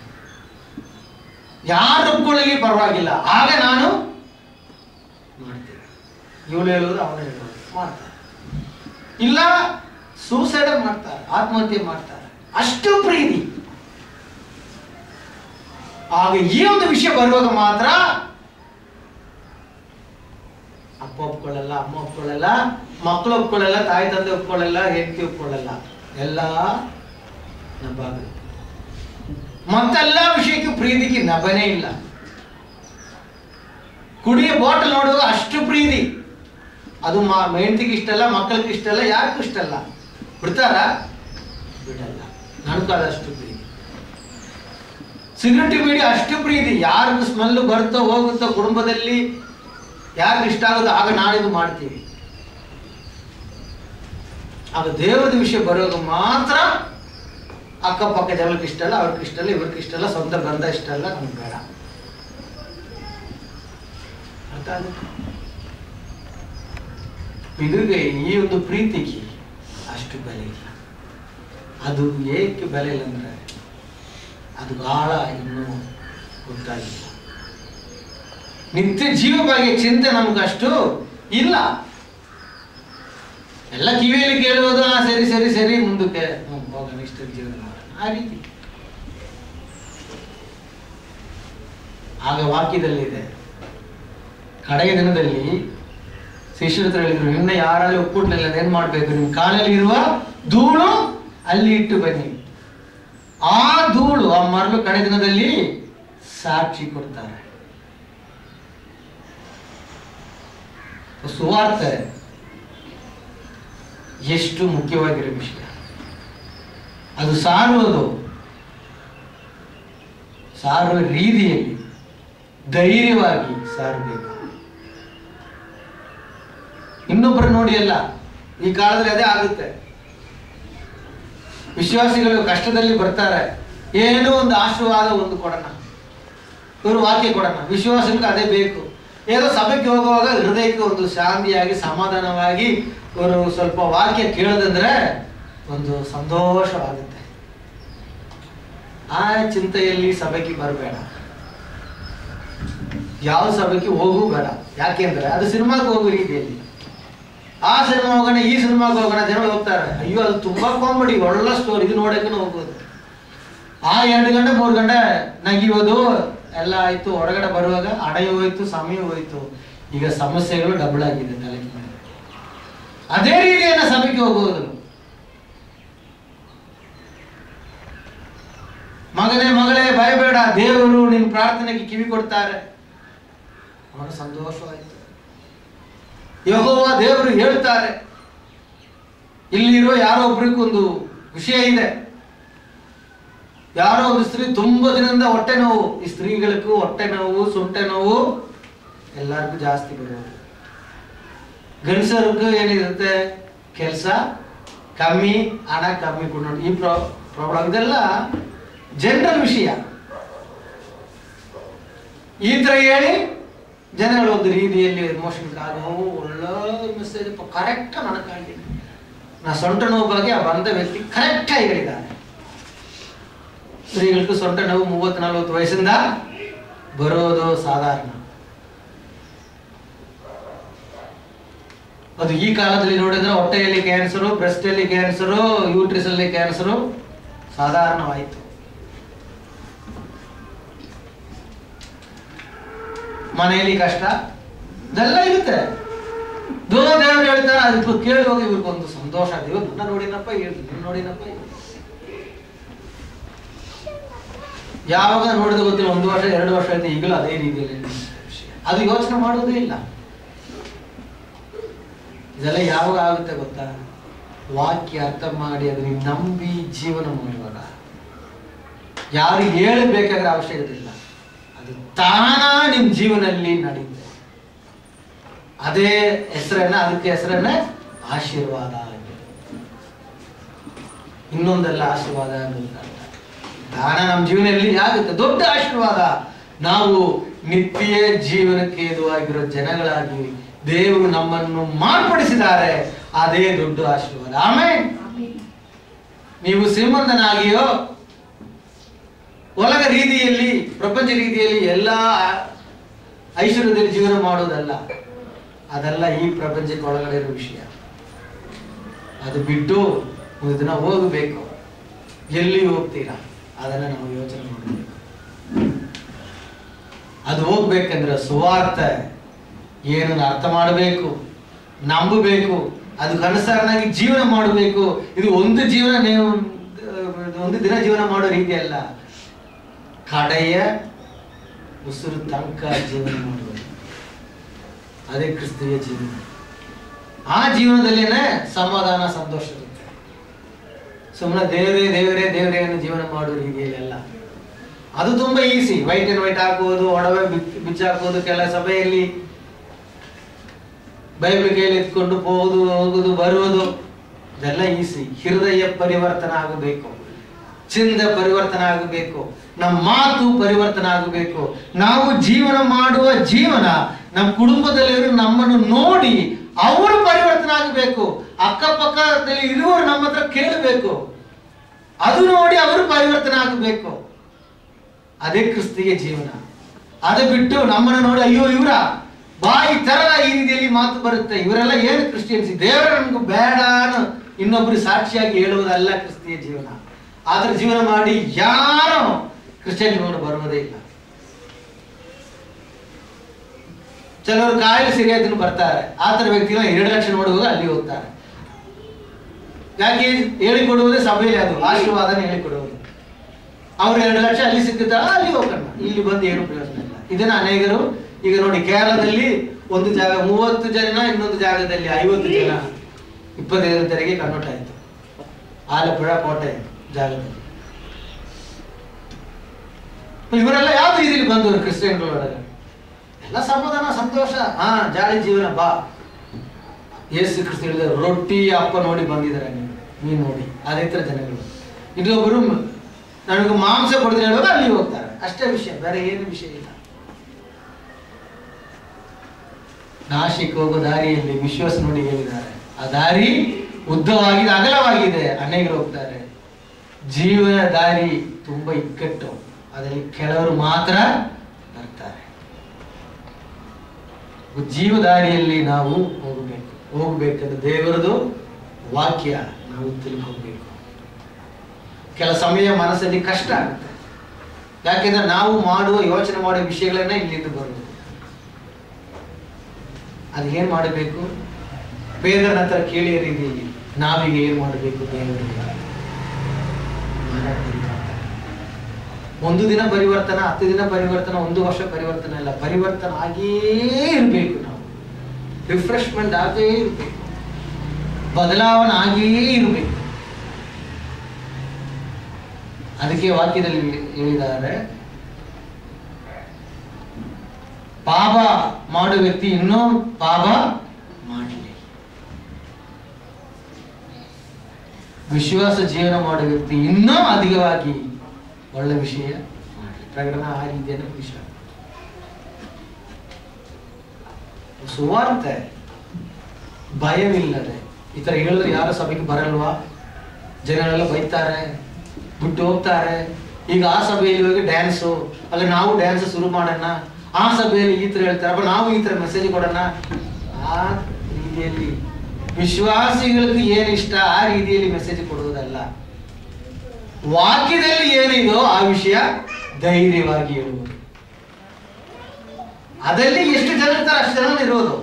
[SPEAKER 2] ಯಾರು ಒಪ್ಕೊಳ್ಳಲಿ ಪರವಾಗಿಲ್ಲ ಆಗ ನಾನು ಮಾಡ್ತೇನೆ ಇವಳು ಹೇಳೋದು ಅವನು ಹೇಳೋದು ಮಾಡ್ತಾರೆ ಇಲ್ಲ ಸೂಸೈಡ್ ಮಾಡ್ತಾರೆ ಆತ್ಮಹತ್ಯೆ ಮಾಡ್ತಾರೆ ಅಷ್ಟು ಪ್ರೀತಿ ಆಗ ಈ ಒಂದು ವಿಷಯ ಬರುವಾಗ ಮಾತ್ರ ಅಪ್ಪ ಒಪ್ಕೊಳ್ಳಲ್ಲ ಅಮ್ಮ ಒಪ್ಕೊಳ್ಳಲ್ಲ ಮಕ್ಕಳು ಒಪ್ಕೊಳ್ಳಲ್ಲ ತಾಯಿ ತಂದೆ ಒಪ್ಕೊಳ್ಳಲ್ಲ ಹೆಂಡತಿ ಒಪ್ಕೊಳ್ಳಲ್ಲ ಎಲ್ಲ ನಬಾಗ ಮತ್ತೆಲ್ಲ ವಿಷಯಕ್ಕೆ ಪ್ರೀತಿಗೆ ನಬನೇ ಇಲ್ಲ ಕುಡಿಯೋ ಬಾಟಲ್ ನೋಡುವಾಗ ಅಷ್ಟು ಪ್ರೀತಿ ಅದು ಮಾ ಹೆಂಡತಿಗೆ ಇಷ್ಟಲ್ಲ ಮಕ್ಕಳಿಗೆ ಇಷ್ಟಲ್ಲ ಯಾರಿಗೂ ಇಷ್ಟಲ್ಲ ಬಿಡ್ತಾರ ಬಿಡಲ್ಲ ನನ್ಕಾಲ ಅಷ್ಟು ಪ್ರೀತಿ ಸಿಗರೆಟ್ ಬೀಡಿ ಅಷ್ಟು ಪ್ರೀತಿ ಯಾರಿಗೂ ಸ್ಮೆಲ್ ಬರುತ್ತೋ ಹೋಗುತ್ತೋ ಕುಟುಂಬದಲ್ಲಿ ಯಾರಿಗೆ ಇಷ್ಟ ಆಗುತ್ತೋ ಆಗ ನಾಳಿದು ಮಾಡ್ತೀವಿ ಆಗ ದೇವರದ ವಿಷಯ ಬರುವಾಗ ಮಾತ್ರ ಅಕ್ಕಪಕ್ಕ ಜನಕ್ಕೆ ಇಷ್ಟ ಅಲ್ಲ ಅವ್ರಿಗೆ ಇಷ್ಟ ಅಲ್ಲ ಇವ್ರಿಗೆ ಇಷ್ಟ ಅಲ್ಲ ಸ್ವಂತ ಗಂಧ ಇಷ್ಟ ಅಲ್ಲ ನಮ್ಗೆ ಬೇಡ ಅರ್ಥ ಆಗುತ್ತೆ ಇದ್ರಿಗೆ ಈ ಒಂದು ಪ್ರೀತಿಗೆ ಅಷ್ಟು ಬೆಲೆ ಇಲ್ಲ ಅದು ಏಕೆ ಬೆಲೆ ಇಲ್ಲ ಅಂದ್ರೆ ಅದು ಆಳ ಇನ್ನೂ ಗೊತ್ತಾಗಿಲ್ಲ ನಿತ್ಯ ಜೀವ ಬಗ್ಗೆ ಚಿಂತೆ ನಮ್ಗಷ್ಟು ಇಲ್ಲ ಎಲ್ಲ ಕಿವಿಯಲ್ಲಿ ಕೇಳುವುದು ಆ ಸರಿ ಸರಿ ಸರಿ ಮುಂದಕ್ಕೆ ಹ್ಮ್, ಹೋಗೋಣ ಇಷ್ಟು ಜೀವನ ಮಾಡೋಣ ಆ ರೀತಿ ಆಗ ವಾಕ್ಯದಲ್ಲಿದೆ ಕಡೆಯ ದಿನದಲ್ಲಿ ಶಿಷ್ಯರ ಹತ್ರ ಹೇಳಿದ್ರು ನಿನ್ನ ಯಾರಲ್ಲಿ ಒಕ್ಕೂಟಲಿಲ್ಲ ಏನ್ ಮಾಡ್ಬೇಕು ನಿಮ್ ಕಾಲಲ್ಲಿ ಇರುವ ಧೂಳು ಅಲ್ಲಿ ಇಟ್ಟು ಬನ್ನಿ ಆ ಧೂಳು ಆ ಮರಳು ಕಡೆ ದಿನದಲ್ಲಿ ಸಾಕ್ಷಿ ಕೊಡ್ತಾರೆ ಸುವಾರ್ತೆ ಎಷ್ಟು ಮುಖ್ಯವಾಗಿರೋ ವಿಷಯ ಅದು ಸಾರುವುದು ಸಾರುವ ರೀತಿಯಲ್ಲಿ ಧೈರ್ಯವಾಗಿ ಸಾರಬೇಕು ಇನ್ನೊಬ್ಬರು ನೋಡಿ ಅಲ್ಲ ಈ ಕಾಲದಲ್ಲಿ ಅದೇ ಆಗುತ್ತೆ ವಿಶ್ವಾಸಿಗಳು ಕಷ್ಟದಲ್ಲಿ ಬರ್ತಾರೆ ಏನೋ ಒಂದು ಆಶೀರ್ವಾದ ಒಂದು ಕೊಡೋಣ ಇವರು ವಾಕ್ಯ ಕೊಡೋಣ ವಿಶ್ವಾಸಕ್ಕೆ ಅದೇ ಬೇಕು ಏನೋ ಸಭೆಗೆ ಹೋಗುವಾಗ ಹೃದಯಕ್ಕೆ ಒಂದು ಶಾಂತಿಯಾಗಿ ಸಮಾಧಾನವಾಗಿ ಇವರು ಸ್ವಲ್ಪ ವಾಕ್ಯ ಕೇಳದಂದ್ರೆ ಒಂದು ಸಂತೋಷವಾಗುತ್ತೆ ಆ ಚಿಂತೆಯಲ್ಲಿ ಸಭೆಗೆ ಬರಬೇಡ ಯಾವ ಸಭೆಗೆ ಹೋಗು ಬೇಡ ಯಾಕೆಂದ್ರೆ ಅದು ಸಿನಿಮಾಗೆ ಹೋಗೋ ರೀತಿಯಲ್ಲಿ ಆ ಸಿನಿಮಾ ಹೋಗೋಣ ಈ ಸಿನಿಮಾಗೆ ಹೋಗೋಣ ಜನ ಹೋಗ್ತಾರೆ ಅಯ್ಯೋ ಅದು ತುಂಬಾ ಕಾಮಿಡಿ ಒಳ್ಳೆ ಸ್ಟೋರಿ ಇದು ನೋಡಕ್ಕೆ ಹೋಗೋದು ಆ ಎರಡು ಗಂಟೆ ಮೂರು ಗಂಟೆ ನಗಿಯೋದು ಎಲ್ಲ ಆಯ್ತು ಹೊರಗಡೆ ಬರುವಾಗ ಅಡೆಯ ಹೋಯ್ತು ಸಮಯ ಹೋಯ್ತು ಈಗ ಸಮಸ್ಯೆಗಳು ಡಬಲ್ ಆಗಿದೆ ತಲೆ ಮೇಲೆ ಅದೇ ರೀತಿಯನ್ನ ಸಭೆಗೆ ಹೋಗುವುದು ಮಗನೇ ಮಗಳೇ ಭಯಬೇಡ ದೇವರು ನಿನ್ನ ಪ್ರಾರ್ಥನೆಗೆ ಕಿವಿ ಕೊಡ್ತಾರೆ ಅವನ ಸಂತೋಷವಾಯಿತು ಯಹೋವ ದೇವರು ಹೇಳ್ತಾರೆ ಇಲ್ಲಿರೋ ಯಾರೋ ಒಬ್ರಿಗೊಂದು ವಿಷಯ ಇದೆ ಯಾರೋ ಒಂದು ಸ್ತ್ರೀ ತುಂಬಾ ದಿನದಿಂದ ಹೊಟ್ಟೆ ನೋವು ಈ ಸ್ತ್ರೀಗಳಿಗೂ ಹೊಟ್ಟೆ ನೋವು ಸೊಂಟೆ ನೋವು ಎಲ್ಲರಿಗೂ ಜಾಸ್ತಿ ಬರೋದು ಗಂಡಸರಿಗೂ ಏನಿರುತ್ತೆ ಕೆಲಸ ಕಮ್ಮಿ ಹಣ ಕಮ್ಮಿ ಕೊಡೋದು ಈ ಪ್ರಾ ಪ್ರಾಬ್ಲಮ್ ಇದೆಲ್ಲ ಜನರಲ್ ವಿಷಯ ಈ ತರ ಹೇಳಿ ಜನಗಳು ಒಂದು ರೀತಿಯಲ್ಲಿ ಎಮೋಷನ್ ನೋವು ಒಳ್ಳೆ ಮೆಸೇಜ್ ಕರೆಕ್ಟ್ ನನಗೆ ನಾ ಸೊಂಟ ನೋವು ಬಗ್ಗೆ ಆ ಬಂದ ವ್ಯಕ್ತಿ ಕರೆಕ್ಟ್ ಆಗಿ ಹೇಳಿದ್ದಾರೆ ಸ್ತ್ರೀಗಳಿಗೂ ಸೊಂಟ ನೋವು ಮೂವತ್ತು ನಲವತ್ತು ವಯಸ್ಸಿಂದ ಬರೋದು ಸಾಧಾರಣ ಅದು ಈ ಕಾಲದಲ್ಲಿ ನೋಡಿದ್ರೆ ಹೊಟ್ಟೆಯಲ್ಲಿ ಕ್ಯಾನ್ಸರು ಬ್ರೆಸ್ಟ್ ಅಲ್ಲಿ ಕ್ಯಾನ್ಸರು ಯೂಟ್ರಿಸ್ ಅಲ್ಲಿ ಕ್ಯಾನ್ಸರು ಸಾಧಾರಣವಾಯಿತು ಮನೆಯಲ್ಲಿ ಕಷ್ಟ ಇದೆಲ್ಲ ಇರುತ್ತೆ ದೂರ ದೇವರು ಹೇಳ್ತಾರೆ ಅದಕ್ಕೆ ಕೇಳಿ ಹೋಗಿ ಇವ್ರಿಗೊಂದು ಸಂತೋಷ ದೇವ್ರು ನನ್ನ ನೋಡಿನಪ್ಪ ನನ್ನ ನೋಡಿನಪ್ಪ ಯಾವಾಗ ನೋಡಿದ ಗೊತ್ತಿಲ್ಲ ಒಂದು ವರ್ಷ ಎರಡು ವರ್ಷ ಆಯ್ತು ಈಗಲೂ ಅದೇ ರೀತಿಯಲ್ಲಿ ಅದು ಯೋಚನೆ ಮಾಡೋದೇ ಇಲ್ಲ ಇದೆಲ್ಲ ಯಾವಾಗ ಆಗುತ್ತೆ ಗೊತ್ತಾ ವಾಕ್ಯ ಅರ್ಥ ಮಾಡಿ ಅದನ್ನ ನಂಬಿ ಜೀವನ ಮಾಡುವಾಗ ಯಾರು ಹೇಳಬೇಕಾದ್ರೆ ಅವಶ್ಯಕತೆ ಇಲ್ಲ ಅದು ತಾನ ನಿಮ್ಮ ಜೀವನದಲ್ಲಿ ನಡೀತೆ ಅದೇ ಹೆಸರನ್ನ ಅದಕ್ಕೆ ಹೆಸರನ್ನ ಆಶೀರ್ವಾದ ಆಗಿದೆ. ಇನ್ನೊಂದೆಲ್ಲ ಆಶೀರ್ವಾದ ಅನ್ನೋದು ಅರ್ಥ. ದಾನ ನಮ್ಮ ಜೀವನದಲ್ಲಿ ಆಗುತ್ತೆ ದೊಡ್ಡ ಆಶೀರ್ವಾದ ನಾವು ನಿತ್ಯ ಜೀವನಕ್ಕೆ ಎದುವಾಗಿರೋ ಜನಗಳಾಗಿ ದೇವರು ನಮ್ಮನ್ನು ಮಾರ್ಪಡಿಸಿದ್ದಾರೆ ಅದೇ ದೊಡ್ಡ ಆಶೀರ್ವಾದ ಆಮೇಲೆ ನೀವು ಶ್ರೀಮಂತನಾಗಿಯೋ ಒಳಗ ರೀತಿಯಲ್ಲಿ ಪ್ರಪಂಚ ರೀತಿಯಲ್ಲಿ ಎಲ್ಲ ಐಶ್ವರ್ಯದಲ್ಲಿ ಜೀವನ ಮಾಡೋದಲ್ಲ ಅದೆಲ್ಲ ಈ ಪ್ರಪಂಚಕ್ಕೆ ಒಳಗಡೆ ಇರೋ ವಿಷಯ ಅದು ಬಿಟ್ಟು ಒಂದು ದಿನ ಹೋಗಬೇಕು ಎಲ್ಲಿ ಹೋಗ್ತೀರಾ ಅದನ್ನ ನಾವು ಯೋಚನೆ ಮಾಡಬೇಕು ಅದು ಹೋಗ್ಬೇಕಂದ್ರೆ ಸುವಾರ್ಥ ಏನನ್ನು ಅರ್ಥ ಮಾಡಬೇಕು ನಂಬಬೇಕು ಅದಕ್ಕೆ ಅನುಸಾರನಾಗಿ ಜೀವನ ಮಾಡಬೇಕು ಇದು ಒಂದು ಜೀವನ ನೀವು ಒಂದು ದಿನ ಜೀವನ ಮಾಡೋ ರೀತಿ ಅಲ್ಲ ಕಡೆಯ ಉಸಿರು ತನಕ ಜೀವನ ಮಾಡಬೇಕು ಅದೇ ಕ್ರಿಸ್ತಿಯ ಜೀವನ ಆ ಜೀವನದಲ್ಲೇನೆ ಸಮಾಧಾನ ಸಂತೋಷ ಇರುತ್ತೆ ಸುಮ್ಮನೆ ದೇವರೇ ದೇವರೇ ದೇವರೇ ಅನ್ನೋ ಜೀವನ ಮಾಡೋ ರೀತಿಯಲ್ಲಿ ಅಲ್ಲ ಅದು ತುಂಬಾ ಈಸಿ ವೈಟ್ ಅಂಡ್ ವೈಟ್ ಹಾಕುವುದು ಒಡವೆ ಬಿಚ್- ಬಿಚ್ಚಾಕುವುದು ಕೆಲ ಸಭೆಯಲ್ಲಿ ಬೈಬಲ್ ಕೈಯಲ್ಲಿ ಎತ್ಕೊಂಡು ಹೋಗುದು ಹೋಗುದು ಬರುವುದು ಇದೆಲ್ಲ ಈಸಿ ಹೃದಯ ಪರಿವರ್ತನೆ ಆಗಬೇಕು ಚಿಂದ ಪರಿವರ್ತನೆ ಆಗಬೇಕು ನಮ್ಮ ಮಾತು ಪರಿವರ್ತನೆ ಆಗಬೇಕು ನಾವು ಜೀವನ ಮಾಡುವ ಜೀವನ ನಮ್ಮ ಕುಟುಂಬದಲ್ಲಿರೋ ನಮ್ಮನ್ನು ನೋಡಿ ಅವರು ಪರಿವರ್ತನೆ ಆಗಬೇಕು ಅಕ್ಕಪಕ್ಕದಲ್ಲಿ ಇರುವವರು ನಮ್ಮ ಹತ್ರ ಕೇಳಬೇಕು ಅದು ನೋಡಿ ಅವರು ಪರಿವರ್ತನೆ ಆಗಬೇಕು ಅದೇ ಕ್ರಿಸ್ತಿಗೆ ಜೀವನ ಅದು ಬಿಟ್ಟು ನಮ್ಮನ್ನು ನೋಡಿ ಅಯ್ಯೋ ಇವರ ಬಾಯಿ ತರದ ಈ ರೀತಿಯಲ್ಲಿ ಮಾತು ಬರುತ್ತೆ ಇವರೆಲ್ಲ ಏನು ಕ್ರಿಶ್ಚಿಯನ್ಸ್ ದೇವರ ನಮ್ಗೆ ಬೇಡ ಅನ್ನೋ ಇನ್ನೊಬ್ರು ಸಾಕ್ಷಿಯಾಗಿ ಹೇಳುವುದಲ್ಲ ಕ್ರಿಸ್ತಿಯ ಜೀವನ ಆದ್ರ ಜೀವನ ಮಾಡಿ ಯಾರು ಕ್ರಿಶ್ಚಿಯನ್ ಜೀವನ ಬರುವುದೇ ಇಲ್ಲ ಕೆಲವರು ಕಾಯಿಲೆ ಸರಿಯಾಗಿ ಬರ್ತಾರೆ ಆ ಥರ ವ್ಯಕ್ತಿಗಳು ಎರಡು ಲಕ್ಷ ನೋಡುವಾಗ ಅಲ್ಲಿ ಹೋಗ್ತಾರೆ ಯಾಕೆ ಹೇಳಿಕೊಡುವುದೇ ಸಭೆಯಲ್ಲಿ ಅದು ಆಶೀರ್ವಾದನ ಹೇಳಿಕೊಡುವುದು ಅವ್ರು ಎರಡು ಲಕ್ಷ ಅಲ್ಲಿ ಸಿಕ್ಕುತ್ತಾ ಅಲ್ಲಿ ಹೋಗೋಣ ಇಲ್ಲಿ ಬಂದು ಏನು ಪ್ರಯೋಜನ ಇಲ್ಲ ಇದನ್ನ ಅನೇಕರು ಈಗ ನೋಡಿ ಕೇರಳದಲ್ಲಿ ಒಂದು ಜಾಗ ಮೂವತ್ತು ಜನ ಇನ್ನೊಂದು ಜಾಗದಲ್ಲಿ ಐವತ್ತು ಜನ ಇಪ್ಪತ್ತೈದು ತೆರಿಗೆ ಕನ್ವರ್ಟ್ ಆಯಿತು ಆಲಪ್ಪುಳ ಕೋಟೆ ಜಾಗದಲ್ಲಿ ಇವರೆಲ್ಲ ಯಾವ ರೀತಿಯಲ್ಲಿ ಬಂದವರು ಕ್ರಿಶ್ಚಿಯನ್ಗಳೊಳಗೆ ಎಲ್ಲ ಸಮಾಧಾನ ಸಂತೋಷ ಹಾ ಜಾಳಿ ಜೀವನ ಬಾ ಯೇಸು ಕ್ರಿಸ್ತ ಹೇಳಿದ ರೊಟ್ಟಿ ಅಪ್ಪ ನೋಡಿ ಬಂದಿದ್ದಾರೆ ನೀವು ನೀವು ನೋಡಿ ಅದೇ ಥರ ಜನಗಳು ಇನ್ನೊಬ್ಬರು ನನಗೆ ಮಾಂಸ ಕೊಡ್ತೀನಿ ಹೇಳುವಾಗ ಅಲ್ಲಿ ಹೋಗ್ತಾರೆ ಅಷ್ಟೇ ವಿಷಯ ಬೇರೆ ಏನು ವಿಷಯ ಇಲ್ಲ ನಾಶಿಕ್ ಹೋಗೋ ದಾರಿಯಲ್ಲಿ ವಿಶ್ವಾಸ ನೋಡಿ ಹೇಳಿದ್ದಾರೆ ಆ ದಾರಿ ಉದ್ದವಾಗಿದೆ ಅಗಲವಾಗಿದೆ ಅನೇಕರು ಹೋಗ್ತಾರೆ ಜೀವನ ದಾರಿ ತುಂಬಾ ಇಕ್ಕಟ್ಟು ಅದರಲ್ಲಿ ಕೆಲವರು ಮಾತ್ರ ಬರ್ತಾರೆ ಜೀವ ದಾರಿಯಲ್ಲಿ ನಾವು ಹೋಗಬೇಕು ಹೋಗ್ಬೇಕಂದ್ರೆ ದೇವರದು ವಾಕ್ಯ ನಾವು ತಿಳ್ಕೊಬೇಕು ಕೆಲ ಸಮಯ ಮನಸ್ಸಲ್ಲಿ ಕಷ್ಟ ಆಗುತ್ತೆ ಯಾಕೆಂದ್ರೆ ನಾವು ಮಾಡುವ ಯೋಚನೆ ಮಾಡುವ ವಿಷಯಗಳನ್ನ ಇಲ್ಲಿಂದ ಬರುವುದು ಅದು ಏನ್ ಮಾಡಬೇಕು ಬೇದರ ಹತ್ರ ಕೇಳಿ ರೀತಿಯಲ್ಲಿ ನಾವೀಗ ಏನ್ ಮಾಡಬೇಕು ದೇವರಿಗೆ ಒಂದು ದಿನ ಪರಿವರ್ತನ ಹತ್ತು ದಿನ ಪರಿವರ್ತನ ಒಂದು ವರ್ಷ ಪರಿವರ್ತನೆ ಇಲ್ಲ ಪರಿವರ್ತನ ಆಗೇ ಇರಬೇಕು ನಾವು ರಿಫ್ರೆಶ್ಮೆಂಟ್ ಆಗೇ ಇರಬೇಕು ಬದಲಾವಣೆ ಆಗೇ ಇರಬೇಕು ಅದಕ್ಕೆ ವಾಕ್ಯದಲ್ಲಿ ಹೇಳಿದ್ದಾರೆ ಪಾಪ ಮಾಡೋ ವ್ಯಕ್ತಿ ಇನ್ನೂ ಪಾಪ ಮಾಡಲಿ ವಿಶ್ವಾಸ ಜೀವನ ಮಾಡೋ ವ್ಯಕ್ತಿ ಇನ್ನೂ ಅಧಿಕವಾಗಿ ಒಳ್ಳೆ ವಿಷಯ ಮಾಡಲಿ ಪ್ರಕಟಣೆ ಆ ರೀತಿಯನ್ನು ವಿಷಯ ಸುವಾರ್ತೆ ಭಯವಿಲ್ಲದೆ ಈ ತರ ಹೇಳಿದ್ರೆ ಯಾರು ಸಭೆಗೆ ಬರಲ್ವಾ ಜನರೆಲ್ಲ ಬೈತಾರೆ ಬಿಟ್ಟು ಹೋಗ್ತಾರೆ ಈಗ ಆ ಸಭೆಯಲ್ಲಿ ಹೋಗಿ ಡ್ಯಾನ್ಸು ಅಲ್ಲ ನಾವು ಡ್ಯಾನ್ಸ್ ಶುರು ಮಾಡೋಣ ಆ ಸಭೆಯಲ್ಲಿ ಈ ತರ ಹೇಳ್ತಾರೆ ಅಪ್ಪ ನಾವು ಈ ತರ ಮೆಸೇಜ್ ಕೊಡೋಣ ಆ ರೀತಿಯಲ್ಲಿ ವಿಶ್ವಾಸಿಗಳಿಗೆ ಏನ್ ಇಷ್ಟ ಆ ರೀತಿಯಲ್ಲಿ ಮೆಸೇಜ್ ಕೊಡುವುದಲ್ಲ ವಾಕ್ಯದಲ್ಲಿ ಏನಿದೋ ಆ ವಿಷಯ ಧೈರ್ಯವಾಗಿ ಹೇಳುವುದು ಅದಲ್ಲಿ ಎಷ್ಟು ಜನ ಇರ್ತಾರೆ ಅಷ್ಟು ಜನ ಇರೋದು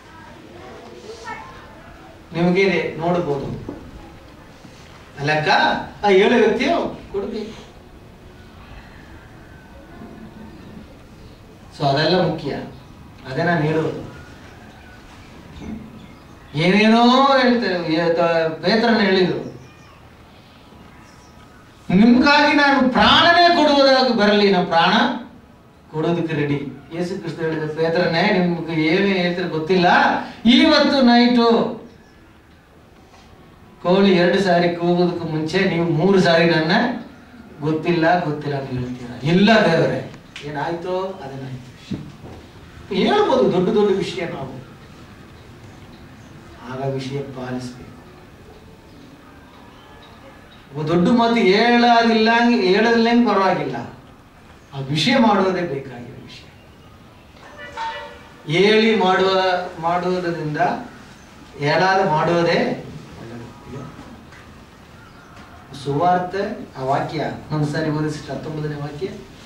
[SPEAKER 2] ನಿಮಗೆ ನೋಡ್ಬೋದು ಲೆಕ್ಕ ಆ ಏಳು ವ್ಯಕ್ತಿಯು ಕೊಡ್ಬೇಕು ಸೊ ಅದೆಲ್ಲ ಮುಖ್ಯ ಅದೇ ನಾನು ಹೇಳೋದು ಏನೇನೋ ಹೇಳ್ತೇವೆ ಬೇತರನ್ನ ಹೇಳಿದ್ರು ನಿಮ್ಗಾಗಿ ನಾನು ಪ್ರಾಣನೇ ಕೊಡುವುದಾಗಿ ಬರಲಿ ನಾವು ಪ್ರಾಣ ಕೊಡೋದಕ್ಕೆ ರೆಡಿ ಯೇಸು ಕ್ರಿಸ್ತ ಹೇಳಿದ ಪೇತ್ರನೇ ನಿಮ್ಗೆ ಏನು ಹೇಳ್ತಾರೆ ಗೊತ್ತಿಲ್ಲ ಇವತ್ತು ನೈಟು ಕೋಳಿ ಎರಡು ಸಾರಿ ಕೂಗೋದಕ್ಕೆ ಮುಂಚೆ ನೀವು ಮೂರು ಸಾರಿ ನನ್ನ ಗೊತ್ತಿಲ್ಲ ಗೊತ್ತಿಲ್ಲ ಅಂತ ಹೇಳ್ತೀರಾ ಇಲ್ಲ ದೇವರೇ ಏನಾಯ್ತೋ ಅದನ್ನಾಯ್ತು ಹೇಳ್ಬೋದು ದೊಡ್ಡ ದೊಡ್ಡ ವಿಷಯ ನಾವು ಆಗ ವಿಷಯ ಪಾಲಿಸ್ಬೇಕು ಒಬ್ಬ ದೊಡ್ಡ ಮಾತು ಹೇಳೋದಿಲ್ಲ ಹೇಳೋದಿಲ್ಲ ಪರವಾಗಿಲ್ಲ ಆ ವಿಷಯ ಮಾಡುವುದೇ ಬೇಕಾಗಿರೋ ವಿಷಯ ಹೇಳಿ ಮಾಡುವ ಮಾಡುವುದರಿಂದ ಹೇಳಾದ ಮಾಡುವುದೇ ಒಳ್ಳೆಯದು. ಇದು ಸುವಾರ್ತೆ ಆ ವಾಕ್ಯ ಒಂದ್ಸಾರಿ ಓದಿಸಿ ಹತ್ತೊಂಬತ್ತನೇ ವಾಕ್ಯ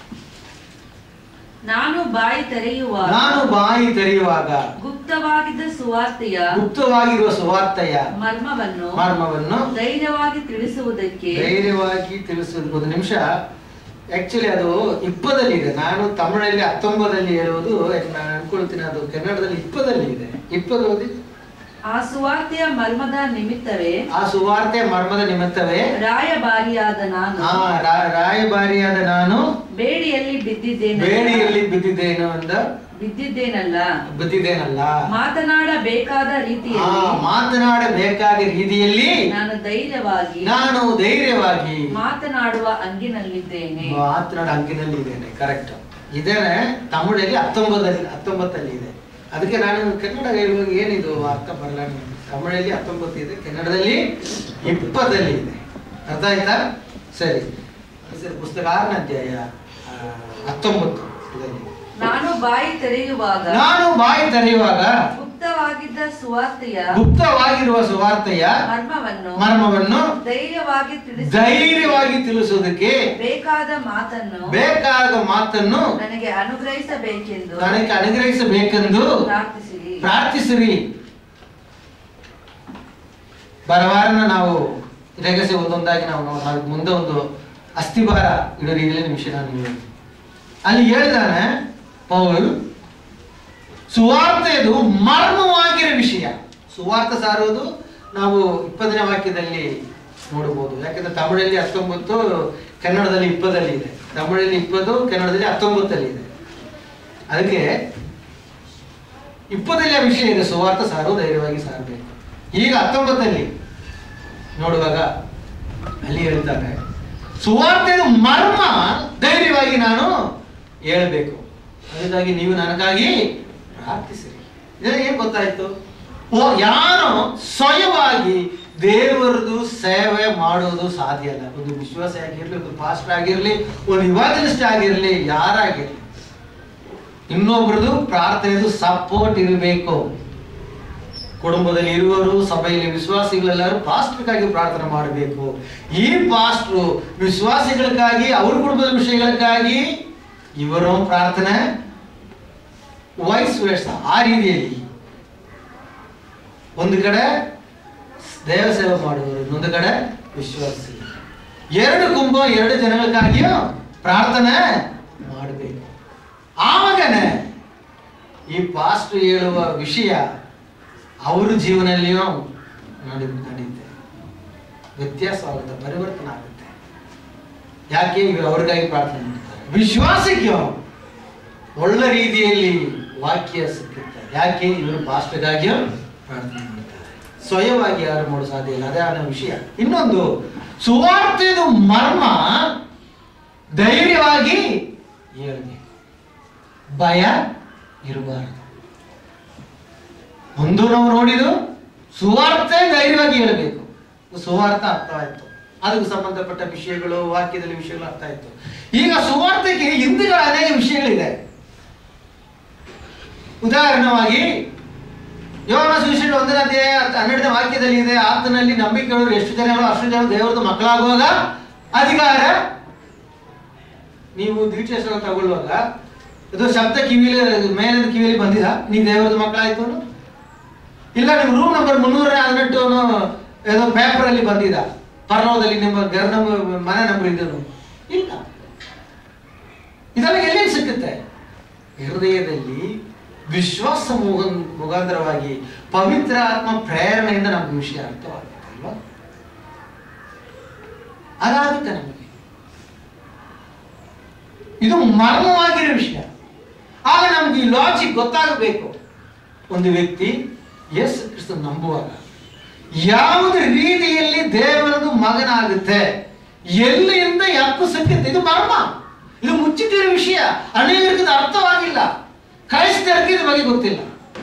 [SPEAKER 1] ನಾನು ಬಾಯಿ ತೆರೆಯುವಾಗ
[SPEAKER 2] ನಾನು ಬಾಯಿ ತೆರೆಯುವಾಗ
[SPEAKER 1] ಗುಪ್ತವಾಗಿದ್ದ ಸುವಾರ್ತೆಯ
[SPEAKER 2] ಗುಪ್ತವಾಗಿರುವ ಸುವಾರ್ತೆಯ
[SPEAKER 1] ಮರ್ಮವನ್ನು
[SPEAKER 2] ಮರ್ಮವನ್ನು
[SPEAKER 1] ಧೈರ್ಯವಾಗಿ ತಿಳಿಸುವುದಕ್ಕೆ
[SPEAKER 2] ಧೈರ್ಯವಾಗಿ ತಿಳಿಸೋದಕ್ಕೆ ಒಂದು ನಿಮಿಷ ಆಕ್ಚುಲಿ ಅದು ಇಪ್ಪದಲ್ಲಿ ಇದೆ ನಾನು ತಮಿಳಲ್ಲಿ ಹತ್ತೊಂಬತ್ತಲ್ಲಿ ಹೇಳುವುದು ನಾನು ಅನ್ಕೊಳ್ತೀನಿ ಅದು ಕನ್ನಡದಲ್ಲಿ ಇಪ್ಪದಲ್ಲಿ ಇದೆ ಇಪ್ಪದು ಓದಿ
[SPEAKER 1] ಆ ಸುವಾರ್ತೆಯ ಮರ್ಮದ ನಿಮಿತ್ತವೇ
[SPEAKER 2] ಆ ಸುವಾರ್ತೆ ಮರ್ಮದ ನಿಮಿತ್ತವೇ
[SPEAKER 1] ರಾಯಭಾರಿಯಾದ ನಾನು
[SPEAKER 2] ಆ ರಾ- ರಾಯಭಾರಿಯಾದ ನಾನು
[SPEAKER 1] ಬೇಡಿಯಲ್ಲಿ ಬಿದ್ದಿದ್ದೇನೆ
[SPEAKER 2] ಬೇಡಿಯಲ್ಲಿ ಬಿದ್ದಿದ್ದೇನು ಅಂದ
[SPEAKER 1] ಬಿದ್ದಿದ್ದೇನಲ್ಲ
[SPEAKER 2] ಬಿದ್ದಿದ್ದೇನಲ್ಲ
[SPEAKER 1] ಮಾತನಾಡಬೇಕಾದ
[SPEAKER 2] ಆ
[SPEAKER 1] ರೀತಿಯಲ್ಲಿ
[SPEAKER 2] ಮಾತನಾಡಬೇಕಾದ ರೀತಿಯಲ್ಲಿ
[SPEAKER 1] ನಾನು ಧೈರ್ಯವಾಗಿ
[SPEAKER 2] ನಾನು ಧೈರ್ಯವಾಗಿ
[SPEAKER 1] ಮಾತನಾಡುವ ಅಂಗಿನಲ್ಲಿದ್ದೇನೆ
[SPEAKER 2] ಮಾತನಾಡ ಅಂಕಿನಲ್ಲಿ ಇದ್ದೇನೆ ಕರೆಕ್ಟ್ ಇದೇನೆ ತಮಿಳಲ್ಲಿ ಹತ್ತೊಂಬತ್ತಲ್ಲಿ ಹತ್ತೊಂಬತ್ತಲ್ಲಿ ಇದೆ ಅದಕ್ಕೆ ನಾನು ಕನ್ನಡ ಹೇಳುವಾಗ ಏನಿದು ಅರ್ಥ ಬರಲ್ಲ ನನಗೆ. ತಮಿಳಲ್ಲಿ ಹತ್ತೊಂಬತ್ತು ಇದೆ ಕನ್ನಡದಲ್ಲಿ ಇಪ್ಪತ್ತಲ್ಲಿ ಇದೆ ಅರ್ಥ ಆಯ್ತಾ ಸರಿ ಸರಿ ಪುಸ್ತಕ ಆರನೇ ಅಧ್ಯಾಯ ಆ, ಹತ್ತೊಂಬತ್ತು ಇದರಲ್ಲಿ
[SPEAKER 1] ನಾನು ಬಾಯಿ ತೆರೆಯುವಾಗ
[SPEAKER 2] ನಾನು ಬಾಯಿ ತೆರೆಯುವಾಗ
[SPEAKER 1] ಗುಪ್ತವಾಗಿದ್ದ ಸುವಾರ್ತೆಯ
[SPEAKER 2] ಗುಪ್ತವಾಗಿರುವ ಸುವಾರ್ತೆಯ
[SPEAKER 1] ಮರ್ಮವನ್ನು
[SPEAKER 2] ಮರ್ಮವನ್ನು
[SPEAKER 1] ಧೈರ್ಯವಾಗಿ ತಿಳಿಸಿ
[SPEAKER 2] ಧೈರ್ಯವಾಗಿ ತಿಳಿಸುವುದಕ್ಕೆ
[SPEAKER 1] ಬೇಕಾದ ಮಾತನ್ನು
[SPEAKER 2] ಬೇಕಾದ ಮಾತನ್ನು
[SPEAKER 1] ನನಗೆ ಅನುಗ್ರಹಿಸಬೇಕೆಂದು
[SPEAKER 2] ನನಗೆ ಅನುಗ್ರಹಿಸಬೇಕೆಂದು
[SPEAKER 1] ಪ್ರಾರ್ಥಿಸಿರಿ
[SPEAKER 2] ಪ್ರಾರ್ಥಿಸಿರಿ ಬರವಾರನ ನಾವು ರಹಸ್ಯ ಒಂದೊಂದಾಗಿ ನಾವು ನೋಡೋಣ ಅದಕ್ಕೆ ಮುಂದೆ ಒಂದು ಅಸ್ಥಿಭಾರ ಇಡೋ ರೀತಿಯಲ್ಲಿ ನಿಮಿಷ ನಾನು ಹೇಳ್ತೀನಿ. ಅಲ್ಲಿ ಹೇಳಿದಾನೆ ಪೌಲ್ ಸುವಾರ್ತೆಯದು ಮರ್ಮವಾಗಿರೋ ವಿಷಯ ಸುವಾರ್ತೆ ಸಾರುವುದು ನಾವು ಇಪ್ಪತ್ತನೇ ವಾಕ್ಯದಲ್ಲಿ ನೋಡಬಹುದು ಯಾಕಂದ್ರೆ ತಮಿಳಲ್ಲಿ ಹತ್ತೊಂಬತ್ತು ಕನ್ನಡದಲ್ಲಿ ಇಪ್ಪತ್ತಲ್ಲಿ ಇದೆ ತಮಿಳಲ್ಲಿ ಇಪ್ಪತ್ತು ಕನ್ನಡದಲ್ಲಿ ಹತ್ತೊಂಬತ್ತಲ್ಲಿ ಇದೆ ಅದಕ್ಕೆ ಇಪ್ಪತ್ತಲ್ಲಿ ಆ ವಿಷಯ ಇದೆ ಸುವಾರ್ಥ ಸಾರು ಧೈರ್ಯವಾಗಿ ಸಾರಬೇಕು ಈಗ ಹತ್ತೊಂಬತ್ತಲ್ಲಿ ನೋಡುವಾಗ ಅಲ್ಲಿ ಹೇಳ್ತಾರೆ ಸುವಾರ್ತೆಯ ಮರ್ಮ ಧೈರ್ಯವಾಗಿ ನಾನು ಹೇಳ್ಬೇಕು ಅದಕ್ಕಾಗಿ ನೀವು ನನಗಾಗಿ ಪ್ರಾರ್ಥಿಸಿರಿ ಇದರಲ್ಲಿ ಏನ್ ಗೊತ್ತಾಯ್ತು ಓ ಯಾರು ಸ್ವಯವಾಗಿ ದೇವರದು ಸೇವೆ ಮಾಡೋದು ಸಾಧ್ಯ ಇಲ್ಲ ಒಂದು ವಿಶ್ವಾಸ ಆಗಿರ್ಲಿ ಒಂದು ಪಾಸ್ಟರ್ ಆಗಿರ್ಲಿ ಒಂದು ಯುವಾಜನಿಸ್ಟ್ ಆಗಿರ್ಲಿ ಯಾರಾಗಿರ್ಲಿ ಇನ್ನೊಬ್ರದ್ದು ಪ್ರಾರ್ಥನೆದು ಸಪೋರ್ಟ್ ಇರಬೇಕು ಕುಟುಂಬದಲ್ಲಿ ಇರುವವರು ಸಭೆಯಲ್ಲಿ ವಿಶ್ವಾಸಿಗಳೆಲ್ಲರೂ ಪಾಸ್ಟ್ರಿಗಾಗಿ ಪ್ರಾರ್ಥನೆ ಮಾಡಬೇಕು ಈ ಪಾಸ್ಟ್ರು ವಿಶ್ವಾಸಿಗಳಿಗಾಗಿ ಅವ್ರ ಕುಟುಂಬದ ವಿಷಯಗಳಿಗಾಗಿ ಇವರು ಪ್ರಾರ್ಥನೆ ವೈಸ್ ವೇಷ ಆ ರೀತಿಯಲ್ಲಿ ಒಂದು ಕಡೆ ದೇವ ಸೇವೆ ಮಾಡುವರು ಇನ್ನೊಂದು ಕಡೆ ವಿಶ್ವಾಸಿ ಎರಡು ಗುಂಪು ಎರಡು ಜನಗಳಿಗಾಗಿಯೂ ಪ್ರಾರ್ಥನೆ ಮಾಡಬೇಕು ಆವಾಗನೇ ಈ ಪಾಸ್ಟ್ ಹೇಳುವ ವಿಷಯ ಅವ್ರ ಜೀವನದಲ್ಲಿಯೂ ನಡಿ ನಡೀತೆ ವ್ಯತ್ಯಾಸವಾಗುತ್ತೆ ಪರಿವರ್ತನೆ ಆಗುತ್ತೆ ಯಾಕೆ ಇವರು ಅವ್ರಿಗಾಗಿ ಪ್ರಾರ್ಥನೆ ಮಾಡ್ತಾರೆ ವಿಶ್ವಾಸಕ್ಕೆ ಒಳ್ಳೆ ರೀತಿಯಲ್ಲಿ ವಾಕ್ಯ ಸಿಕ್ಕುತ್ತೆ ಯಾಕೆ ಇವರು ಪಾಸ್ಟ್ಗಾಗಿಯೂ ಪ್ರಾರ್ಥನೆ ಮಾಡ್ತಾರೆ ಸ್ವಯವಾಗಿ ಯಾರು ಮಾಡೋ ಸಾಧ್ಯ ಇಲ್ಲ ಅದೇ ಅನ್ನೋ ವಿಷಯ ಇನ್ನೊಂದು ಸುವಾರ್ತೆಯ ಮರ್ಮ ಧೈರ್ಯವಾಗಿ ಹೇಳ್ಬೇಕು ಭಯ ಇರಬಾರದು ಒಂದು ನಾವು ನೋಡಿದು ಸುವಾರ್ತೆ ಧೈರ್ಯವಾಗಿ ಹೇಳಬೇಕು ಸುವಾರ್ಥ ಅರ್ಥ ಆಯ್ತು ಅದಕ್ಕೆ ಸಂಬಂಧಪಟ್ಟ ವಿಷಯಗಳು ವಾಕ್ಯದಲ್ಲಿ ವಿಷಯಗಳು ಅರ್ಥ ಆಯ್ತು ಈಗ ಸುವಾರ್ತೆಗೆ ಹಿಂದಿಗಳ ಅನೇಕ ವಿಷಯಗಳಿದೆ ಉದಾಹರಣವಾಗಿ ಯೋನ ಸುವಿಶೇಷ ಒಂದನೇ ಅಧ್ಯಾಯ ಹನ್ನೆರಡನೇ ವಾಕ್ಯದಲ್ಲಿ ಇದೆ ಆತನಲ್ಲಿ ನಂಬಿಕೆಗಳು ಎಷ್ಟು ಜನಗಳು ಅಷ್ಟು ಜನ ದೇವರದ್ದು ಮಕ್ಕಳಾಗುವಾಗ ಅಧಿಕಾರ ನೀವು ದೀಕ್ಷೆ ತಗೊಳ್ಳುವಾಗ ಇದು ಶಬ್ದ ಕಿವಿಲಿ ಮೇಲಿನ ಕಿವಿಲಿ ಬಂದಿದ ನೀವು ದೇವರದ ಮಕ್ಕಳಾಯ್ತು ಅನ್ನೋ? ಇಲ್ಲ ನಿಮ್ಮ ರೂಮ್ ನಂಬರ್ ಮುನ್ನೂರ ಹದಿನೆಂಟು ಅನ್ನೋ ಏನೋ ಪೇಪರ್ ಅಲ್ಲಿ ಬಂದಿದ ಪರ್ಣವದಲ್ಲಿ ನಿಮ್ಮ ಗರ್ ನಂಬರ್ ಮನೆ ನಂಬರ್ ಇದ್ದನು ಇಲ್ಲ ಇದೆಲ್ಲ ಎಲ್ಲಿ ಸಿಕ್ಕುತ್ತೆ ಹೃದಯದಲ್ಲಿ ವಿಶ್ವಾಸ ಮುಗ ಮುಖಾಂತರವಾಗಿ ಪವಿತ್ರ ಆತ್ಮ ಪ್ರೇರಣೆಯಿಂದ ನಮ್ಗೆ ವಿಷಯ ಅರ್ಥವಾಗುತ್ತೆ ಅಲ್ವಾ ಅದಾಗುತ್ತೆ ನಮಗೆ ಇದು ಮರ್ಮವಾಗಿರೋ ವಿಷಯ ಆಗ ನಮ್ಗೆ ಈ ಲಾಜಿಕ್ ಗೊತ್ತಾಗಬೇಕು ಒಂದು ವ್ಯಕ್ತಿ ಯೇಸು ಕ್ರಿಸ್ತ ನಂಬುವಾಗ ಯಾವುದೇ ರೀತಿಯಲ್ಲಿ ದೇವರದು ಮಗನಾಗುತ್ತೆ ಎಲ್ಲಿಂದ ಯಾಕೂ ಸಿಕ್ಕುತ್ತೆ ಇದು ಮರ್ಮ ಇದು ಮುಚ್ಚಿಟ್ಟಿರೋ ವಿಷಯ ಅನೇಕರಿಗೆ ಇದು ಅರ್ಥವಾಗಿಲ್ಲ ಕ್ರೈಸ್ತರಿಗೆ ಇದ್ರ ಬಗ್ಗೆ ಗೊತ್ತಿಲ್ಲ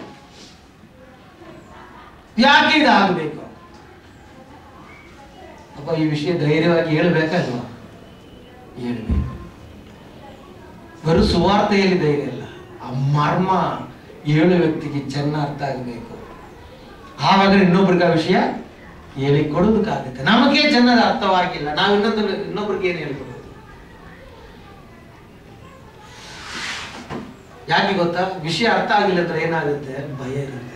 [SPEAKER 2] ಯಾಕೆ ಇದು ಆಗಬೇಕು ಅಪ್ಪ ಈ ವಿಷಯ ಧೈರ್ಯವಾಗಿ ಹೇಳ್ಬೇಕಲ್ವಾ ಹೇಳ್ಬೇಕು ಬರು ಸುವಾರ್ತೆಯಲ್ಲಿ ಧೈರ್ಯ ಇಲ್ಲ ಆ ಮರ್ಮ ಏಳು ವ್ಯಕ್ತಿಗೆ ಚೆನ್ನಾಗಿ ಅರ್ಥ ಆಗಬೇಕು ಆವಾಗ ಇನ್ನೊಬ್ರಿಗೆ ಆ ವಿಷಯ ಹೇಳಿ ಕೊಡೋದಕ್ಕಾಗುತ್ತೆ ನಮಗೆ ಚೆನ್ನಾಗಿ ಅರ್ಥವಾಗಿಲ್ಲ ನಾವು ಇನ್ನೊಂದು ಇನ್ನೊಬ್ರಿಗೆ ಏನು ಹೇಳ್ಕೊಡೋದು ಯಾಕೆ ಗೊತ್ತಾ ವಿಷಯ ಅರ್ಥ ಆಗಿಲ್ಲ ಅಂದ್ರೆ ಏನಾಗುತ್ತೆ ಭಯ ಇರುತ್ತೆ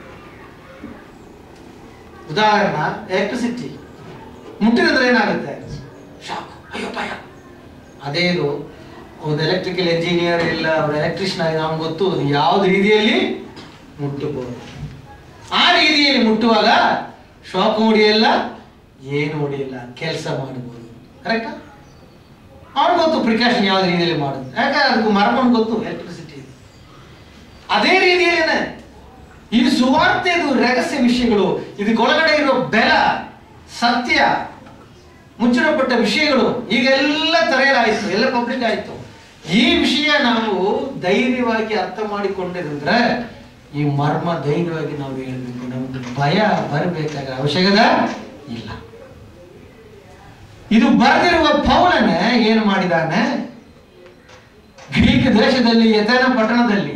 [SPEAKER 2] ಉದಾಹರಣ ಎಲೆಕ್ಟ್ರಿಸಿಟಿ ಮುಟ್ಟಿದ್ರೆ ಏನಾಗುತ್ತೆ ಶಾಕ್ ಅಯ್ಯೋ ಭಯ ಅದೇ ಇದು ಒಂದು ಎಲೆಕ್ಟ್ರಿಕಲ್ ಎಂಜಿನಿಯರ್ ಇಲ್ಲ ಅವ್ರ ಎಲೆಕ್ಟ್ರಿಷಿಯನ್ ಆಗಿ ನಮ್ಗೆ ಗೊತ್ತು ಅದು ಯಾವ್ದು ರೀತಿಯಲ್ಲಿ ಮುಟ್ಟಬಹುದು ಆ ರೀತಿಯಲ್ಲಿ ಮುಟ್ಟುವಾಗ ಶಾಕ್ ಹೊಡಿಯಲ್ಲ ಏನು ಹೊಡಿಯಲ್ಲ ಕೆಲಸ ಮಾಡಬಹುದು ಕರೆಕ್ಟಾ ಅವ್ನಿಗೆ ಗೊತ್ತು ಪ್ರಿಕಾಷನ್ ಯಾವ ರೀತಿಯಲ್ಲಿ ಮಾಡೋದು ಯಾಕಂದ್ರೆ ಅದಕ್ಕೆ ಮರ್ಮನ್ ಗೊತ್ತು ಎಲೆಕ್ಟ್ರಿಸಿಟಿ ಅದೇ ರೀತಿಯಲ್ಲೇನೆ ಈ ಸುವಾರ್ತೆದು ರಹಸ್ಯ ವಿಷಯಗಳು ಇದಕ್ಕೊಳಗಡೆ ಇರೋ ಬೆಲ ಸತ್ಯ ಮುಚ್ಚಿಡಪಟ್ಟ ವಿಷಯಗಳು ಈಗೆಲ್ಲ ತೆರೆಯಲಾಯಿತು ಎಲ್ಲ ಪಬ್ಲಿಕ್ ಆಯ್ತು ಈ ವಿಷಯ ನಾವು ಧೈರ್ಯವಾಗಿ ಅರ್ಥ ಮಾಡಿಕೊಂಡಿದ್ರೆ ಈ ಮರ್ಮ ಧೈರ್ಯವಾಗಿ ನಾವು ಹೇಳ್ಬೇಕು ನಮ್ಗೆ ಭಯ ಬರಬೇಕಾದ ಅವಶ್ಯಕತೆ ಇಲ್ಲ ಇದು ಬರೆದಿರುವ ಪೌಲನೆ ಏನು ಮಾಡಿದಾನೆ ಗ್ರೀಕ್ ದೇಶದಲ್ಲಿ ಯಥೇನ ಪಟ್ಟಣದಲ್ಲಿ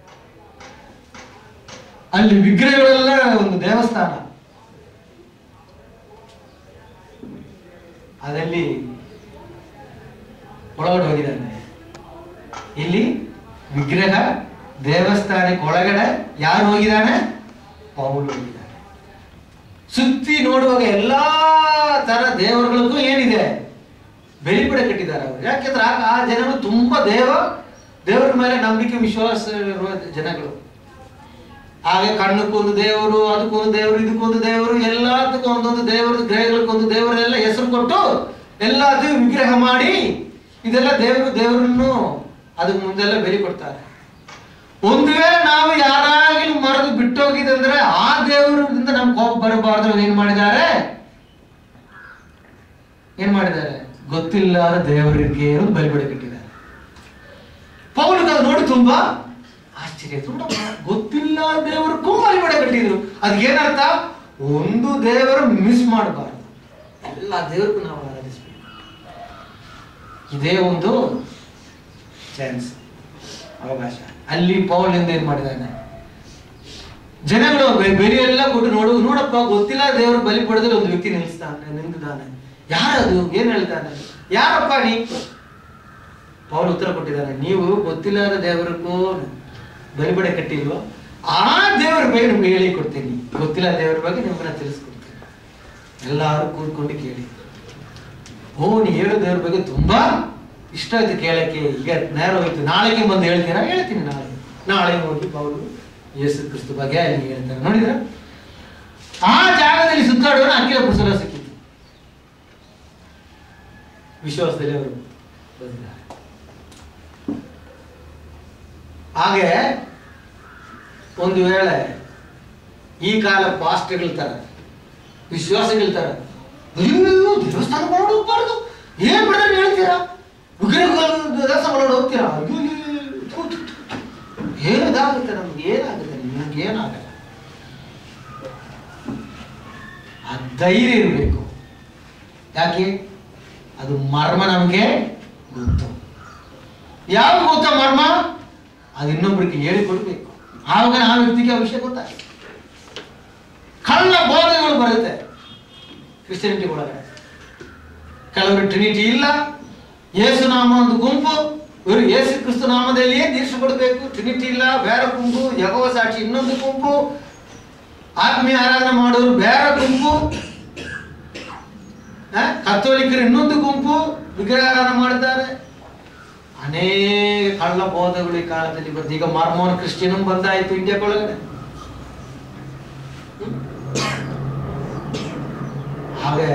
[SPEAKER 2] ಅಲ್ಲಿ ವಿಗ್ರಹಗಳೆಲ್ಲ ಒಂದು ದೇವಸ್ಥಾನ ಅದಲ್ಲಿ ಒಳಗಡೆ ಹೋಗಿದ್ದಾನೆ ಇಲ್ಲಿ ವಿಗ್ರಹ ದೇವಸ್ಥಾನಕ್ಕೆ ಒಳಗಡೆ ಯಾರು ಹೋಗಿದ್ದಾನೆ ಪೌಲ್ ಹೋಗಿದ್ದಾನೆ ಸುತ್ತಿ ನೋಡುವಾಗ ಎಲ್ಲಾ ತರ ದೇವರುಗಳಿಗೂ ಏನಿದೆ ಬೆಲಿಪಡೆ ಕಟ್ಟಿದ್ದಾರೆ ಅವರು ಯಾಕೆಂದ್ರೆ ಆಗ ಆ ಜನಗಳು ತುಂಬಾ ದೇವ ದೇವರ ಮೇಲೆ ನಂಬಿಕೆ ವಿಶ್ವಾಸ ಇರುವ ಜನಗಳು ಹಾಗೆ ಕಣ್ಣಕ್ಕೊಂದು ದೇವರು ಅದಕ್ಕೊಂದು ದೇವರು ಇದಕ್ಕೊಂದು ದೇವರು ಎಲ್ಲದಕ್ಕೂ ಒಂದೊಂದು ದೇವರು ಗ್ರಹಗಳಿಗೊಂದು ದೇವರೆಲ್ಲ ಹೆಸರು ಕೊಟ್ಟು ಎಲ್ಲದೂ ವಿಗ್ರಹ ಮಾಡಿ ಇದೆಲ್ಲ ದೇವರು ದೇವರನ್ನು ಅದಕ್ಕೆ ಮುಂದೆಲ್ಲ ಬೆಲೆ ಕೊಡ್ತಾರೆ ಒಂದು ವೇಳೆ ನಾವು ಯಾರಾಗಲೂ ಮರೆದು ಬಿಟ್ಟೋಗಿದೆ ಅಂದ್ರೆ ಆ ದೇವರಿಂದ ನಮ್ ಕೋಪ ಬರಬಾರ್ದು ಅವ್ರು ಏನ್ ಮಾಡಿದ್ದಾರೆ ಏನ್ ಮಾಡಿದ್ದಾರೆ ಗೊತ್ತಿಲ್ಲದ ದೇವರಿಗೆ ಬಲಿಬಡೆ ಕಟ್ಟಿದ್ದಾರೆ ಪೌಲ್ಗೆ ಅದು ನೋಡಿ ತುಂಬಾ ಆಶ್ಚರ್ಯ ತುಂಬಾ ಗೊತ್ತಿಲ್ಲ ದೇವರಿಗೂ ಬಲಿಬಡೆ ಕಟ್ಟಿದ್ರು ಅದಕ್ಕೇನರ್ಥ ಒಂದು ದೇವರು ಮಿಸ್ ಮಾಡಬಾರ್ದು ಎಲ್ಲ ದೇವರಿಗೂ ನಾವು ಆರಾಧಿಸ್ಬೇಕು ಇದೇ ಒಂದು ಚಾನ್ಸ್ ಅವಕಾಶ ಅಲ್ಲಿ ಪೌಲಿಂದ ಏನ್ ಮಾಡಿದ್ದಾನೆ ಜನಗಳು ಬೆ- ಬೆಲೆ ಎಲ್ಲ ಕೊಟ್ಟು ನೋಡು ನೋಡಪ್ಪ ಗೊತ್ತಿಲ್ಲ ದೇವರು ಬಲಿ ಪಡೆದ್ರೆ ಒಂದು ವ್ಯಕ್ತಿ ನಿಲ್ಲಿಸ್ತಾನೆ ನಿಂತಿದ್ದಾನೆ ಯಾರದು ಏನ್ ಹೇಳ್ತಾನೆ ಯಾರಪ್ಪ ನೀ ಪೌಲ್ ಉತ್ತರ ಕೊಟ್ಟಿದ್ದಾನೆ ನೀವು ಗೊತ್ತಿಲ್ಲದ ದೇವರಿಗೂ ಬಲಿಬಡೆ ಕಟ್ಟಿಲ್ವೋ ಆ ದೇವರ ಬಗ್ಗೆ ನಿಮ್ಗೆ ಹೇಳಿ ಕೊಡ್ತೀನಿ ಗೊತ್ತಿಲ್ಲ ದೇವರ ಬಗ್ಗೆ ನಿಮ್ಮನ್ನ ತಿಳಿಸ್ಕೊಡ್ತೀನಿ ಎಲ್ಲಾರು ಕೂತ್ಕೊಂಡು ಕೇಳಿ ಓ ನೀ ಹೇಳೋ ದೇವ್ರ ಬಗ್ಗೆ ತುಂಬಾ ಇಷ್ಟ ಆಯ್ತು ಕೇಳಕ್ಕೆ ಈಗ ನೇರ ಹೋಯ್ತು ನಾಳೆಗೆ ಬಂದು ಹೇಳ್ತೀರಾ ಹೇಳ್ತೀನಿ ನಾಳೆ ನಾಳೆ ಹೋಗಿ ಪೌಲು ಯೇಸು ಕ್ರಿಸ್ತು ಬಗ್ಗೆ ಅಲ್ಲಿ ಹೇಳ್ತಾರೆ ನೋಡಿದ್ರ ಆ ಜಾಗದಲ್ಲಿ ಸುತ್ತಾಡುವ ಅಖಿಲ ಪುಸ್ತಕ ಸಿಕ್ಕಿತ್ತು ವಿಶ್ವಾಸದಲ್ಲಿ ಅವರು ಬಂದಿದ್ದಾರೆ ಹಾಗೆ ಒಂದು ವೇಳೆ ಈ ಕಾಲ ಪಾಸ್ಟ್ಗಳ ತರ ವಿಶ್ವಾಸಗಳ ತರ ಅಯ್ಯೋ ದೇವಸ್ಥಾನ ಮಾಡೋದು ಹೋಗ್ಬಾರ್ದು ಏನ್ ಬಿಡದ್ರೆ ಹೇಳ್ತೀರಾ ವಿಗ್ರಹಗಳು ದೇವಸ್ಥಾನ ಮಾಡೋದು ಹೋಗ್ತೀರಾ ಅಯ್ಯೋ ಅಯ್ಯೋ, ಅಯ್ಯೋ, ಥು, ಥು, ಥು, ಥು. ಏನಿದಾಗುತ್ತೆ ನಮ್ಗೆ ಏನಾಗುತ್ತೆ ನಿಮ್ಗೆ ಏನಾಗಲ್ಲ ಆ ಧೈರ್ಯ ಇರಬೇಕು ಯಾಕೆ ಅದು ಮರ್ಮ ನಮಗೆ ಗೊತ್ತು ಯಾವ ಗೊತ್ತ ಮರ್ಮ ಅದು ಇನ್ನೊಬ್ಬರಿಗೆ ಹೇಳಿಕೊಡ್ಬೇಕು ಆವಾಗ ಆ ವ್ಯಕ್ತಿಗೆ ಆ ವಿಷಯ ಗೊತ್ತಾಗುತ್ತೆ ಕಳ್ಳ ಬೋಧನೆಗಳು ಬರುತ್ತೆ ಕ್ರಿಶ್ಚಿಯನಿಟಿ ಒಳಗಡೆ ಕೆಲವರು ಟ್ರಿನಿಟಿ ಇಲ್ಲ ಯೇಸು ನಾಮ ಒಂದು ಗುಂಪು ಇವರು ಯೇಸು ಕ್ರಿಸ್ತು ನಾಮದಲ್ಲಿಯೇ ದೀಕ್ಷೆ ಕೊಡಬೇಕು ಟ್ರಿನಿಟಿ ಇಲ್ಲ ಬೇರೆ ಗುಂಪು ಯಗವ ಸಾಕ್ಷಿ ಇನ್ನೊಂದು ಗುಂಪು ಆತ್ಮೀಯ ಆರಾಧನೆ ಮಾಡೋರು ಬೇರೆ ಗುಂಪು ಆ, ಕತ್ತೋಲಿಕರು ಇನ್ನೊಂದು ಗುಂಪು ವಿಗ್ರಹಾರಾಧನೆ ಮಾಡ್ತಾರೆ ಅನೇಕ ಕಳ್ಳ ಬೋಧಗಳು ಈ ಕಾಲದಲ್ಲಿ ಬಂದು ಈಗ ಮಾರ್ಮೋನ್ ಕ್ರಿಶ್ಚಿಯನ್ ಬಂದಾಯ್ತು ಇಂಡಿಯಾಕ್ಕೊಳಗಡೆ ಹಾಗೆ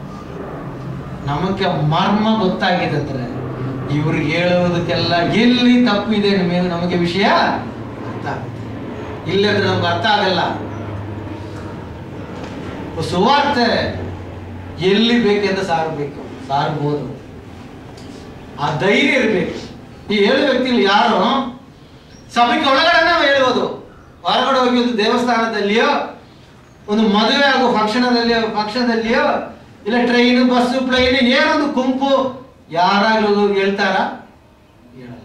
[SPEAKER 2] ನಮಗೆ ಮರ್ಮ ಗೊತ್ತಾಗಿದೆ ಅಂದ್ರೆ ಇವ್ರಿಗೆ ಹೇಳುವುದಕ್ಕೆಲ್ಲ ಎಲ್ಲಿ ತಪ್ಪಿದೆ ನಮಗೆ ನಮಗೆ ವಿಷಯ ಅರ್ಥ ಆಗುತ್ತೆ ಇಲ್ಲದ್ರೆ ನಮ್ಗೆ ಅರ್ಥ ಆಗಲ್ಲ ಸುವಾರ್ತೆ ಎಲ್ಲಿ ಬೇಕೆಂದು ಸಾರಬೇಕು ಸಾರಬಹುದು ಆ ಧೈರ್ಯ ಇರಬೇಕು ಈ ಹೇಳೋ ವ್ಯಕ್ತಿಗಳು ಯಾರು ಸಭೆಗೆ ಒಳಗಡೆ ನಾವು ಹೇಳ್ಬೋದು ಹೊರಗಡೆ ಹೋಗಿ ಒಂದು ದೇವಸ್ಥಾನದಲ್ಲಿಯೋ ಒಂದು ಮದುವೆ ಆಗೋ ಫಂಕ್ಷನದಲ್ಲಿಯೋ ಫಂಕ್ಷನದಲ್ಲಿಯೋ ಇಲ್ಲ ಟ್ರೈನು ಬಸ್ಸು ಪ್ಲೈನ್ ಏನೊಂದು ಗುಂಪು ಯಾರಾಗ್ಲೂ ಹೋಗಿ ಹೇಳ್ತಾರ ಹೇಳಲ್ಲ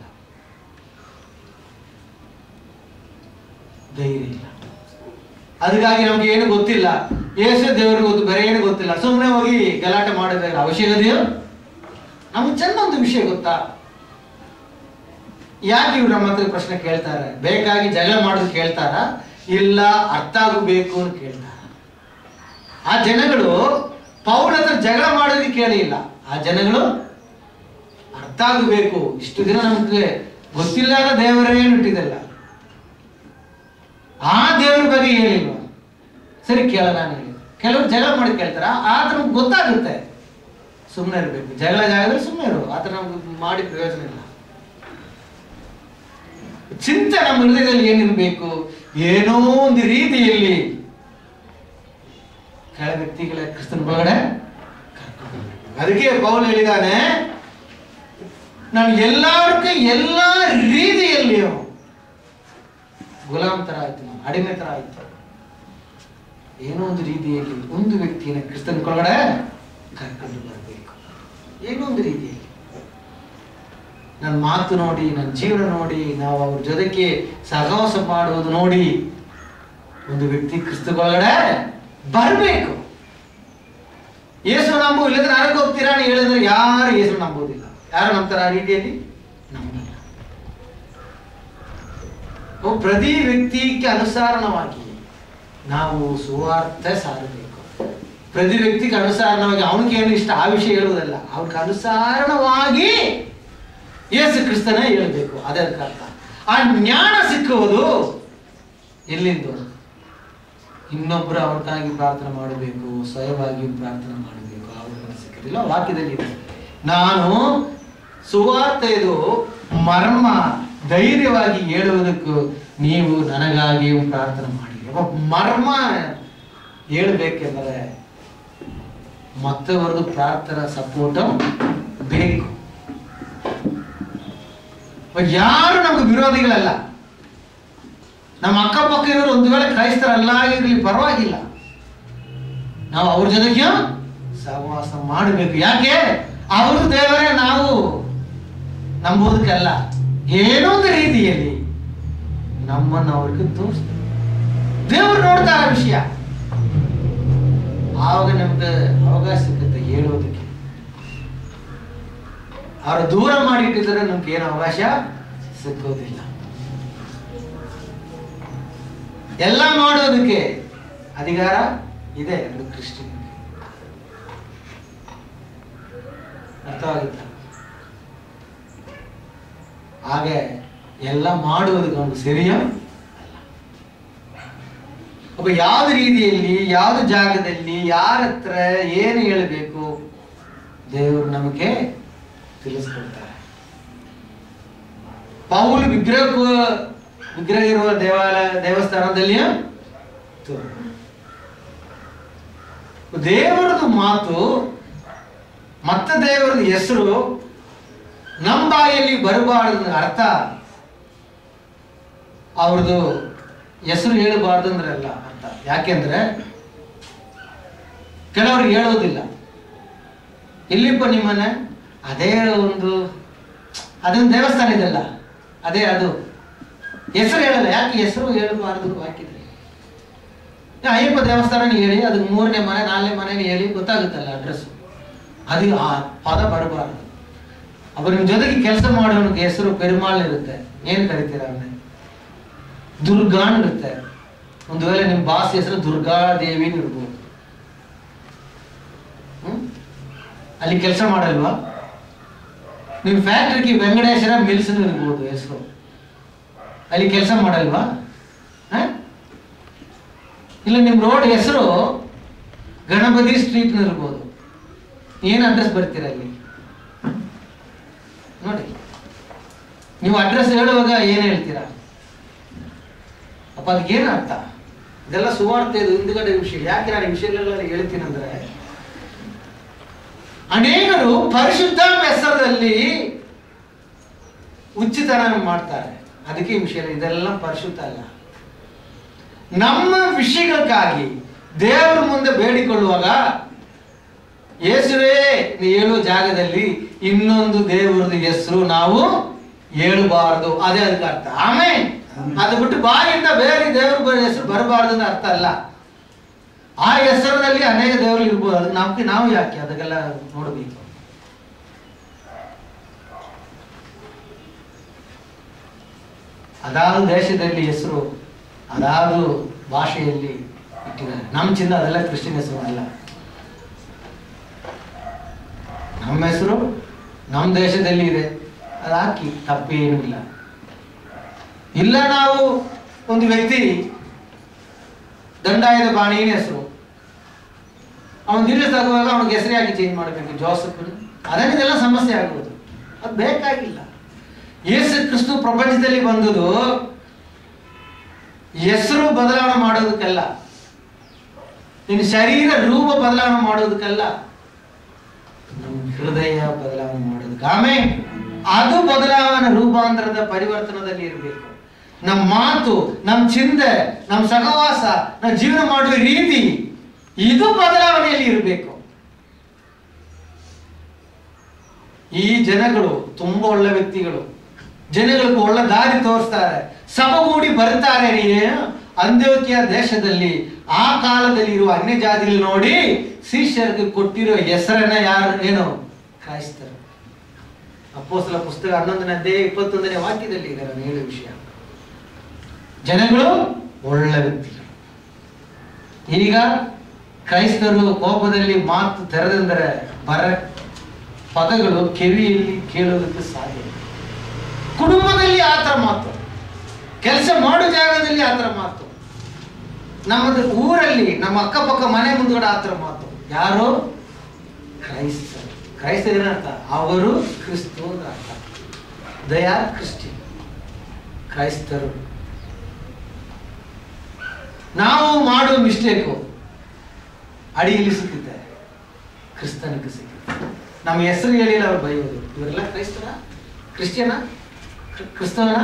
[SPEAKER 2] ಧೈರ್ಯ ಇಲ್ಲ ಅದಕ್ಕಾಗಿ ನಮ್ಗೆ ಏನು ಗೊತ್ತಿಲ್ಲ ಏಸು ದೇವರಿಗೆ ಗೊತ್ತು ಬೇರೆ ಏನು ಗೊತ್ತಿಲ್ಲ ಸುಮ್ಮನೆ ಹೋಗಿ ಗಲಾಟೆ ಮಾಡಬೇಕಾದ್ರೆ ಅವಶ್ಯಕತೆಯೋ ನಮ್ಗೆ ಚೆನ್ನ ಒಂದು ವಿಷಯ ಗೊತ್ತಾ ಯಾಕೆ ಇವ್ರು ನಮ್ಮ ಹತ್ರ ಪ್ರಶ್ನೆ ಕೇಳ್ತಾರೆ ಬೇಕಾಗಿ ಜಗಳ ಮಾಡೋದು ಕೇಳ್ತಾರ ಇಲ್ಲ ಅರ್ಥ ಆಗಬೇಕು ಅಂತ ಕೇಳ್ತಾರ ಆ ಜನಗಳು ಪೌಲ ಹತ್ರ ಜಗಳ ಮಾಡೋದಕ್ಕೆ ಕೇಳಿಲ್ಲ ಆ ಜನಗಳು ಅರ್ಥ ಆಗಬೇಕು ಇಷ್ಟು ದಿನ ನಮ್ಗೆ ಗೊತ್ತಿಲ್ಲದ ದೇವರೇ ಇಟ್ಟಿದಲ್ಲ ಆ ದೇವ್ರ ಬಗ್ಗೆ ಹೇಳಿಲ್ವ ಸರಿ ಕೇಳೋಣ ಹೇಳಿ ಕೆಲವರು ಜಗಳ ಮಾಡಿ ಕೇಳ್ತಾರ ಆತ ನಮ್ಗೆ ಗೊತ್ತಾಗುತ್ತೆ ಸುಮ್ಮನೆ ಇರಬೇಕು ಜಗಳ ಜಾಗದಲ್ಲಿ ಸುಮ್ಮನೆ ಇರು ಆತ ನಮ್ಗೆ ಮಾಡಿ ಪ್ರಯೋಜನ ಇಲ್ಲ ಚಿಂತೆ ನಮ್ಮ ಹೃದಯದಲ್ಲಿ ಏನಿರಬೇಕು ಏನೋ ಒಂದು ರೀತಿಯಲ್ಲಿ ಕೆಳ ವ್ಯಕ್ತಿಗಳ ಕ್ರಿಸ್ತನ ಒಳಗಡೆ ಕರ್ಕೊಂಡು ಬರ್ಬೇಕು. ಅದಕ್ಕೆ ಪೌಲ್ ಹೇಳಿದಾನೆ ನಾನು ಎಲ್ಲಾರ್ಗೂ ಎಲ್ಲ ರೀತಿಯಲ್ಲಿಯೂ ಗುಲಾಮ್ ತರ ಆಯ್ತು ನಾನು ಅಡಿಮೆ ತರ ಆಯ್ತು ಏನೋ ಒಂದು ರೀತಿಯಲ್ಲಿ ಒಂದು ವ್ಯಕ್ತಿಯನ್ನು ಕ್ರಿಸ್ತನ ಒಳಗಡೆ ಕರ್ಕೊಂಡು ಬರಬೇಕು ಏನೋ ಒಂದು ರೀತಿಯಲ್ಲಿ ನನ್ನ ನನ್ನ ಮಾತು ನೋಡಿ ನನ್ನ ಜೀವನ ನೋಡಿ ನಾವು ಅವ್ರ ಜೊತೆಗೆ ಸಹವಾಸ ಮಾಡುವುದು ನೋಡಿ ಒಂದು ವ್ಯಕ್ತಿ ಕ್ರಿಸ್ತಗೊಳಗಡೆ ಬರಬೇಕು ಯೇಸು ನಂಬು ಇಲ್ಲದ್ರೆ ನರಕ ಹೋಗ್ತೀರಾ ಅಂತ ಹೇಳಿದ್ರೆ ಯಾರು ಯೇಸು ನಂಬೋದಿಲ್ಲ ಯಾರು ನಂಬ್ತಾರ ಆ ರೀತಿಯಲ್ಲಿ ನಂಬಲ್ಲ ಅವು ಪ್ರತಿ ವ್ಯಕ್ತಿಗೆ ಅನುಸಾರವಾಗಿ ನಾವು ಸುವಾರ್ಥ ಸಾರಬೇಕು ಪ್ರತಿ ವ್ಯಕ್ತಿಗೆ ಅನುಸಾರವಾಗಿ ಅವನಿಗೆ ಏನು ಇಷ್ಟ ಆ ವಿಷಯ ಹೇಳುವುದಲ್ಲ ಅವ್ರಿಗೆ ಅನುಸಾರವಾಗಿ ಯೇಸು ಕ್ರಿಸ್ತನೇ ಹೇಳಬೇಕು ಅದಕ್ಕೆ ಅರ್ಥ ಆ ಜ್ಞಾನ ಸಿಕ್ಕುವುದು ಎಲ್ಲಿಂದ ಇನ್ನೊಬ್ಬರು ಅವ್ರಿಗಾಗಿ ಪ್ರಾರ್ಥನೆ ಮಾಡಬೇಕು ಸ್ವಯವಾಗಿ ಪ್ರಾರ್ಥನೆ ಮಾಡಬೇಕು ಅವ್ರಿಗೆ ಸಿಕ್ಕಿಲ್ಲ ವಾಕ್ಯದಲ್ಲಿ ಇದೆ ನಾನು ಸುವಾರ್ಥ ಇದು ಮರ್ಮ ಧೈರ್ಯವಾಗಿ ಹೇಳುವುದಕ್ಕೂ ನೀವು ನನಗಾಗಿ ಪ್ರಾರ್ಥನೆ ಮಾಡಿ ಅಪ್ಪ, ಮರ್ಮ ಹೇಳ್ಬೇಕೆಂದರೆ ಮತ್ತವರದು ಪ್ರಾರ್ಥನಾ ಸಪೋರ್ಟ್ ಬೇಕು ಅಪ್ಪ, ಯಾರು ನಮ್ಗೆ ವಿರೋಧಿಗಳಲ್ಲ ನಮ್ಮ ಅಕ್ಕಪಕ್ಕ ಇರೋರು ಒಂದು ವೇಳೆ ಕ್ರೈಸ್ತರಲ್ಲ ಇರಲಿ ಪರವಾಗಿಲ್ಲ ನಾವು ಅವ್ರ ಜೊತೆಗೆ ಸಹವಾಸ ಮಾಡಬೇಕು ಯಾಕೆ ಅವರು ದೇವರೇ ನಾವು ನಂಬೋದಕ್ಕಲ್ಲ ಏನೋ ಒಂದು ರೀತಿಯಲ್ಲಿ ನಮ್ಮನ್ನು ಅವ್ರಿಗೆ ತೋರಿಸ್ತಾರೆ ದೇವರು ನೋಡ್ತಾರೆ ಆ ವಿಷಯ ಆವಾಗ ನಮ್ಗೆ ಅವಕಾಶ ಸಿಗುತ್ತೆ ಹೇಳೋದಕ್ಕೆ ಅವ್ರು ದೂರ ಮಾಡಿಟ್ಟಿದ್ರೆ ನಮ್ಗೆ ಏನು ಅವಕಾಶ ಸಿಕ್ಕೋದಿಲ್ಲ ಎಲ್ಲ ಮಾಡೋದಕ್ಕೆ ಅಧಿಕಾರ ಇದೆ ಒಂದು ಕ್ರಿಶ್ಚಿಯನ್ ಅರ್ಥವಾಗುತ್ತ ಹಾಗೆ ಎಲ್ಲ ಮಾಡುವುದಕ್ಕೆ ಒಂದು ಸರಿಯ ಒಬ್ಬ ಯಾವ್ದು ರೀತಿಯಲ್ಲಿ ಯಾವ್ದು ಜಾಗದಲ್ಲಿ ಯಾರ ಹತ್ರ ಏನು ಹೇಳಬೇಕು ದೇವರು ನಮಗೆ ತಿಳಿಸ್ಕೊಡ್ತಾರೆ ಪೌಲ್ ವಿಗ್ರಹ ವಿಗ್ರಹ ಇರುವ ದೇವಾಲಯ ದೇವಸ್ಥಾನದಲ್ಲಿಯೂ ಇತ್ತು. ದೇವರದು ಮಾತು ಮತ್ತೆ ದೇವರದ ಹೆಸರು ನಮ್ಮ ಬಾಯಲ್ಲಿ ಬರಬಾರ್ದು ಅರ್ಥ ಅವ್ರದ್ದು ಹೆಸರು ಹೇಳಬಾರ್ದು ಅಂದ್ರೆ ಅಲ್ಲ ಅರ್ಥ ಯಾಕೆಂದ್ರೆ ಕೆಲವ್ರಿಗೆ ಹೇಳೋದಿಲ್ಲ ಎಲ್ಲಿಪ್ಪ ನಿಮ್ಮನೆ ಅದೇ ಒಂದು ಅದೊಂದು ದೇವಸ್ಥಾನ ಇದೆಲ್ಲ ಅದೇ ಅದು ಹೆಸರು ಹೇಳಲ್ಲ ಯಾಕೆ ಹೆಸರು ಹೇಳಬಾರ್ದು ಹಾಕಿದ್ರೆ ಅಯ್ಯಪ್ಪ ದೇವಸ್ಥಾನ ಹೇಳಿ ಅದಕ್ಕೆ ಮೂರನೇ ಮನೆ ನಾಲ್ಕನೇ ಮನೆ ಹೇಳಿ ಗೊತ್ತಾಗುತ್ತಲ್ಲ ಅಡ್ರೆಸ್ ಅದು ಆ ಪದ ಬರಬಾರ್ದು ಅವ ನಿಮ್ಮ ಜೊತೆಗೆ ಕೆಲಸ ಮಾಡೋನಿಗೆ ಹೆಸರು ಪೆರುಮಾಳ್ ಇರುತ್ತೆ ಏನ್ ಕರಿತೀರ ಅವನ್ನ ದುರ್ಗಾನ್ ಇರುತ್ತೆ ಒಂದು ವೇಳೆ ನಿಮ್ಮ ಬಾಸ್ ಹೆಸರು ದುರ್ಗಾದೇವಿ ಇರ್ಬೋದು ಹ್ಮ್? ಅಲ್ಲಿ ಕೆಲಸ ಮಾಡಲ್ವಾ ನಿಮ್ಮ ಫ್ಯಾಕ್ಟ್ರಿಗೆ ವೆಂಕಟೇಶ್ವರ ಮಿಲ್ಸ್ ಇರ್ಬೋದು ಹೆಸರು ಅಲ್ಲಿ ಕೆಲಸ ಮಾಡಲ್ವಾ ಹ? ಇಲ್ಲ ನಿಮ್ಮ ರೋಡ್ ಹೆಸರು ಗಣಪತಿ ಸ್ಟ್ರೀಟ್ ಇರ್ಬೋದು ಏನು ಅಡ್ರೆಸ್ ಬರ್ತೀರ ಅಲ್ಲಿ ನೋಡಿ ನೀವು ಅಡ್ರೆಸ್ ಹೇಳುವಾಗ ಏನು ಹೇಳ್ತೀರಾ ಅಪ್ಪ ಅದಕ್ಕೇನು ಅರ್ಥ ಇದೆಲ್ಲ ಸುವಾರ್ತೆ ಇದು ಹಿಂದ್ಗಡೆ ವಿಷಯ ಯಾಕೆ ನಾನು ಈ ವಿಷಯಗಳೆಲ್ಲ ಹೇಳ್ತೀನಿ ಅಂದ್ರೆ ಅನೇಕರು ಪರಿಶುದ್ಧ ಹೆಸರಲ್ಲಿ ಉಚಿತನ ಮಾಡ್ತಾರೆ ಅದಕ್ಕೆ ಈ ವಿಷಯ ಇದೆಲ್ಲ ಪರಿಶುದ್ಧ ಅಲ್ಲ ನಮ್ಮ ವಿಷಯಗಳಿಗಾಗಿ ದೇವರ ಮುಂದೆ ಬೇಡಿಕೊಳ್ಳುವಾಗ ಯೇಸುವೇ ನೀ ಹೇಳುವ ಜಾಗದಲ್ಲಿ ಇನ್ನೊಂದು ದೇವರದ ಹೆಸರು ನಾವು ಹೇಳಬಾರದು ಅದೇ ಅದಕ್ಕೆ ಅರ್ಥ ಆಮೇಲೆ ಅದು ಬಿಟ್ಟು ಬಾಯಿಂದ ಬೇರೆ ದೇವ್ರ ಹೆಸರು ಬರಬಾರ್ದು ಅಂತ ಅರ್ಥ ಅಲ್ಲ ಆ ಹೆಸರಿನಲ್ಲಿ ಅನೇಕ ದೇವರು ಇರ್ಬೋದು ಅದಕ್ಕೆ ನಮ್ಗೆ ನಾವು ಯಾಕೆ ಅದಕ್ಕೆಲ್ಲ ನೋಡಬೇಕು ಅದಾದ ದೇಶದಲ್ಲಿ ಹೆಸರು ಅದಾದ ಭಾಷೆಯಲ್ಲಿ ಇಟ್ಟಿದ್ದಾರೆ ನಮ್ಮ ಚಿನ್ನ ಅದೆಲ್ಲ ಕ್ರಿಶ್ಚಿಯನ್ ಹೆಸರು ಅಲ್ಲ ನಮ್ಮ ಹೆಸರು ನಮ್ಮ ದೇಶದಲ್ಲಿ ಇದೆ ಅದು ಹಾಕಿ ತಪ್ಪೇನೂ ಇಲ್ಲ ಇಲ್ಲ ನಾವು ಒಂದು ವ್ಯಕ್ತಿ ದಂಡಾಯದ ಬಾಣಿನ ಹೆಸರು ಅವನು ದಿವಸ ಆಗುವಾಗ ಅವನಿಗೆ ಹೆಸರು ಯಾಕೆ ಚೇಂಜ್ ಮಾಡಬೇಕು ಜೋಸಫ್ ಅದರಿಂದ ಇದೆಲ್ಲ ಸಮಸ್ಯೆ ಆಗುವುದು ಅದು ಬೇಕಾಗಿಲ್ಲ ಯೇಸು ಕ್ರಿಸ್ತು ಪ್ರಪಂಚದಲ್ಲಿ ಬಂದುದು ಹೆಸರು ಬದಲಾವಣೆ ಮಾಡೋದಕ್ಕಲ್ಲ ನಿನ್ನ ಶರೀರ ರೂಪ ಬದಲಾವಣೆ ಮಾಡೋದಕ್ಕಲ್ಲ ನಮ್ಮ ಹೃದಯ ಬದಲಾವಣೆ ಮಾಡೋದಕ್ಕೆ ಆಮೇಲೆ ಅದು ಬದಲಾವಣೆ ರೂಪಾಂತರದ ಪರಿವರ್ತನದಲ್ಲಿ ಇರಬೇಕು ನಮ್ಮ ಮಾತು ನಮ್ಮ ಚಿಂತೆ ನಮ್ಮ ಸಹವಾಸ ನಮ್ಮ ಜೀವನ ಮಾಡುವ ರೀತಿ ಇದು ಬದಲಾವಣೆಯಲ್ಲಿ ಇರಬೇಕು ಈ ಜನಗಳು ತುಂಬಾ ಒಳ್ಳೆ ವ್ಯಕ್ತಿಗಳು ಜನಗಳಿಗೆ ಒಳ್ಳೆ ದಾರಿ ತೋರಿಸ್ತಾರೆ ಸಭಗೂಡಿ ಬರ್ತಾರೆ ರೀ ಅಂತ್ಯೋಕ್ಯ ದೇಶದಲ್ಲಿ ಆ ಕಾಲದಲ್ಲಿ ಇರುವ ಅನ್ಯ ಜಾತಿಗಳು ನೋಡಿ ಶಿಷ್ಯರಿಗೆ ಕೊಟ್ಟಿರೋ ಹೆಸರನ್ನ ಯಾರು ಏನು ಕ್ರೈಸ್ತರು ಅಪ್ಪೋಸಲ ಪುಸ್ತಕ ಹನ್ನೊಂದನೇ ಅಧ್ಯಾಯ ಇಪ್ಪತ್ತೊಂದನೇ ವಾಕ್ಯದಲ್ಲಿ ಇದೆ ನಾನು ಹೇಳೋ ವಿಷಯ ಜನಗಳು ಒಳ್ಳೆ ವ್ಯಕ್ತಿಗಳು ಈಗ ಕ್ರೈಸ್ತರು ಕೋಪದಲ್ಲಿ ಮಾತು ತೆರೆದಂದರೆ ಬರ ಪದಗಳು ಕಿವಿಯಲ್ಲಿ ಕೇಳೋದಕ್ಕೆ ಸಾಧ್ಯ ಇಲ್ಲ. ಕುಟುಂಬದಲ್ಲಿ ಆತರ ಮಾತು ಕೆಲಸ ಮಾಡೋ ಜಾಗದಲ್ಲಿ ಆತರ ಮಾತು ನಮ್ಮದು ಊರಲ್ಲಿ ನಮ್ಮ ಅಕ್ಕಪಕ್ಕ ಮನೆ ಮುಂದ್ಗಡೆ ಆತರ ಮಾತು ಯಾರು ಕ್ರೈಸ್ತರು ಕ್ರೈಸ್ತರು ಏನರ್ಥ ಅವರು ಕ್ರಿಸ್ತು ಅಂತ ಅರ್ಥ ದಯಾ ಕ್ರಿಸ್ಟಿಯನ್ ಕ್ರೈಸ್ತರು ನಾವು ಮಾಡುವ ಮಿಸ್ಟೇಕು ಅಡಿಯಲ್ಲಿ ಸಿಕ್ಕಿದೆ ಕ್ರಿಸ್ತನಿಗೆ ಸಿಕ್ಕಿದೆ ನಮ್ಮ ಹೆಸರು ಹೇಳಿಲ್ಲ ಅವ್ರು ಬೈಯೋದು ಇವರೆಲ್ಲ ಕ್ರೈಸ್ತನ ಕ್ರಿಶ್ಚಿಯನ ಕ್ರಿಸ್ತವನ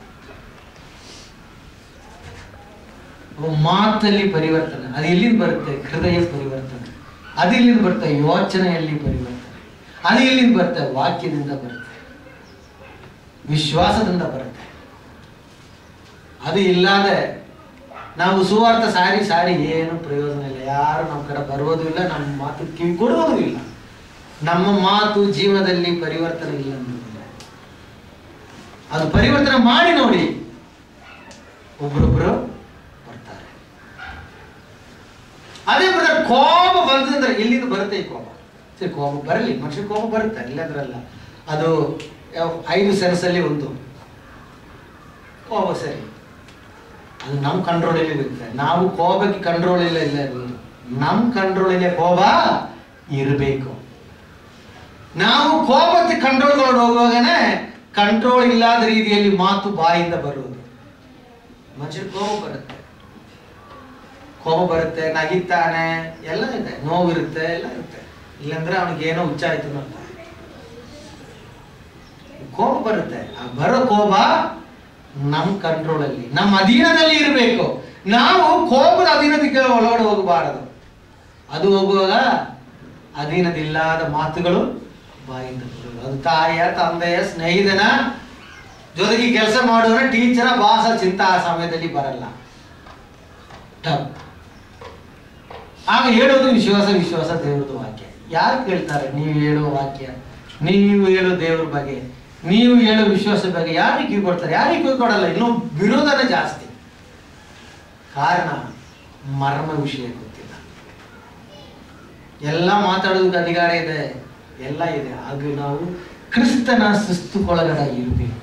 [SPEAKER 2] ಮಾತಲ್ಲಿ ಪರಿವರ್ತನೆ ಅದು ಎಲ್ಲಿಂದ ಬರುತ್ತೆ ಹೃದಯ ಪರಿವರ್ತನೆ ಅದು ಎಲ್ಲಿಂದ ಬರುತ್ತೆ ಯೋಚನೆಯಲ್ಲಿ ಪರಿವರ್ತನೆ ಅದು ಎಲ್ಲಿಂದ ಬರುತ್ತೆ ವಾಕ್ಯದಿಂದ ಬರುತ್ತೆ ವಿಶ್ವಾಸದಿಂದ ಬರುತ್ತೆ ಅದು ಇಲ್ಲದೆ ನಾವು ಸುವಾರ್ಥ ಸಾರಿ ಸಾರಿ ಏನು ಪ್ರಯೋಜನ ಇಲ್ಲ ಯಾರು ನಮ್ಮ ಕಡೆ ಬರುವುದೂ ಇಲ್ಲ ನಮ್ಮ ಮಾತು ಕಿವಿ ಕೊಡುವುದೂ ಇಲ್ಲ ನಮ್ಮ ಮಾತು ಜೀವನದಲ್ಲಿ ಪರಿವರ್ತನೆ ಇಲ್ಲ ಅನ್ನೋದಿಲ್ಲ. ಅದು ಪರಿವರ್ತನೆ ಮಾಡಿ ನೋಡಿ ಒಬ್ರೊಬ್ರು ಬರ್ತಾರೆ ಅದೇ ಬ್ರದರ್ ಕೋಪ ಬಂತಂದ್ರೆ ಎಲ್ಲಿಂದ ಬರುತ್ತೆ ಈ ಕೋಪ ಸರಿ ಕೋಪ ಬರಲಿ ಮನುಷ್ಯ ಕೋಪ ಬರುತ್ತೆ ಇಲ್ಲಂದ್ರಲ್ಲ ಅದು ಯಾವ- ಐದು ಸೆನ್ಸಲ್ಲಿ ಒಂದು ಕೋಪ ಸರಿ ಅದು ನಮ್ಮ ಕಂಟ್ರೋಲಲ್ಲಿ ಇರುತ್ತೆ ನಾವು ಕೋಪಕ್ಕೆ ಕಂಟ್ರೋಲ್ ಇಲ್ಲ ಇಲ್ಲ ಇರೋದು ನಮ್ಮ ಕಂಟ್ರೋಲಲ್ಲೇ ಕೋಪ ಇರಬೇಕು ನಾವು ಕೋಪಕ್ಕೆ ಕಂಟ್ರೋಲ್ ಹೋಗುವಾಗನೇ ಕಂಟ್ರೋಲ್ ಇಲ್ಲದ ರೀತಿಯಲ್ಲಿ ಮಾತು ಬಾಯಿಂದ ಬರುವುದು ಮನುಷ್ಯರು ಕೋಪ ಬರುತ್ತೆ ಕೋಪ ಬರುತ್ತೆ ನಗಿತಾನೆ ಎಲ್ಲ ಇದೆ ನೋವಿರುತ್ತೆ ಎಲ್ಲ ಇರುತ್ತೆ ಇಲ್ಲಾಂದ್ರೆ ಅವನಿಗೆ ಏನೋ ಹುಚ್ಚಾಯ್ತು ಅಂತ ಕೋಪ ಬರುತ್ತೆ ಆ ಬರೋ ಕೋಪ ನಮ್ಮ ಕಂಟ್ರೋಲಲ್ಲಿ ನಮ್ಮ ಅಧೀನದಲ್ಲಿ ಇರಬೇಕು ನಾವು ಕೋಪದ ಅಧೀನದಕ್ಕೆ ಒಳಗಡೆ ಹೋಗಬಾರದು ಅದು ಹೋಗುವಾಗ ಅಧೀನದಿಲ್ಲದ ಮಾತುಗಳು ಬಾಯಿಂದ ಬರುವುದು ಅದು ತಾಯಿಯ ತಂದೆಯ ಸ್ನೇಹಿತನ ಜೊತೆಗೆ ಕೆಲಸ ಮಾಡುವನ ಟೀಚರ ಬಾಸ ಚಿಂತ ಆ ಸಮಯದಲ್ಲಿ ಬರಲ್ಲ ಟಪ್. ಆಗ ಹೇಳೋದು ವಿಶ್ವಾಸ ವಿಶ್ವಾಸ ದೇವ್ರದ್ದು ವಾಕ್ಯ ಯಾರು ಕೇಳ್ತಾರೆ ನೀವು ಹೇಳೋ ವಾಕ್ಯ ನೀವು ಹೇಳೋ ದೇವ್ರ ಬಗ್ಗೆ ನೀವು ಹೇಳೋ ವಿಶ್ವಾಸ ಬಗ್ಗೆ ಯಾರಿಗೆ ಕಿವಿ ಕೊಡ್ತಾರೆ ಯಾರಿಗೆ ಕಿವಿ ಕೊಡಲ್ಲ ಇನ್ನು ವಿರೋಧನೇ ಜಾಸ್ತಿ ಕಾರಣ ಮರ್ಮ ವಿಷಯ ಗೊತ್ತಿಲ್ಲ ಎಲ್ಲ ಮಾತಾಡೋದಕ್ಕೆ ಅಧಿಕಾರ ಇದೆ ಎಲ್ಲ ಇದೆ ಹಾಗೆ ನಾವು ಕ್ರಿಸ್ತನ ಶಿಸ್ತುಕೊಳಗಡೆ ಇರಬೇಕು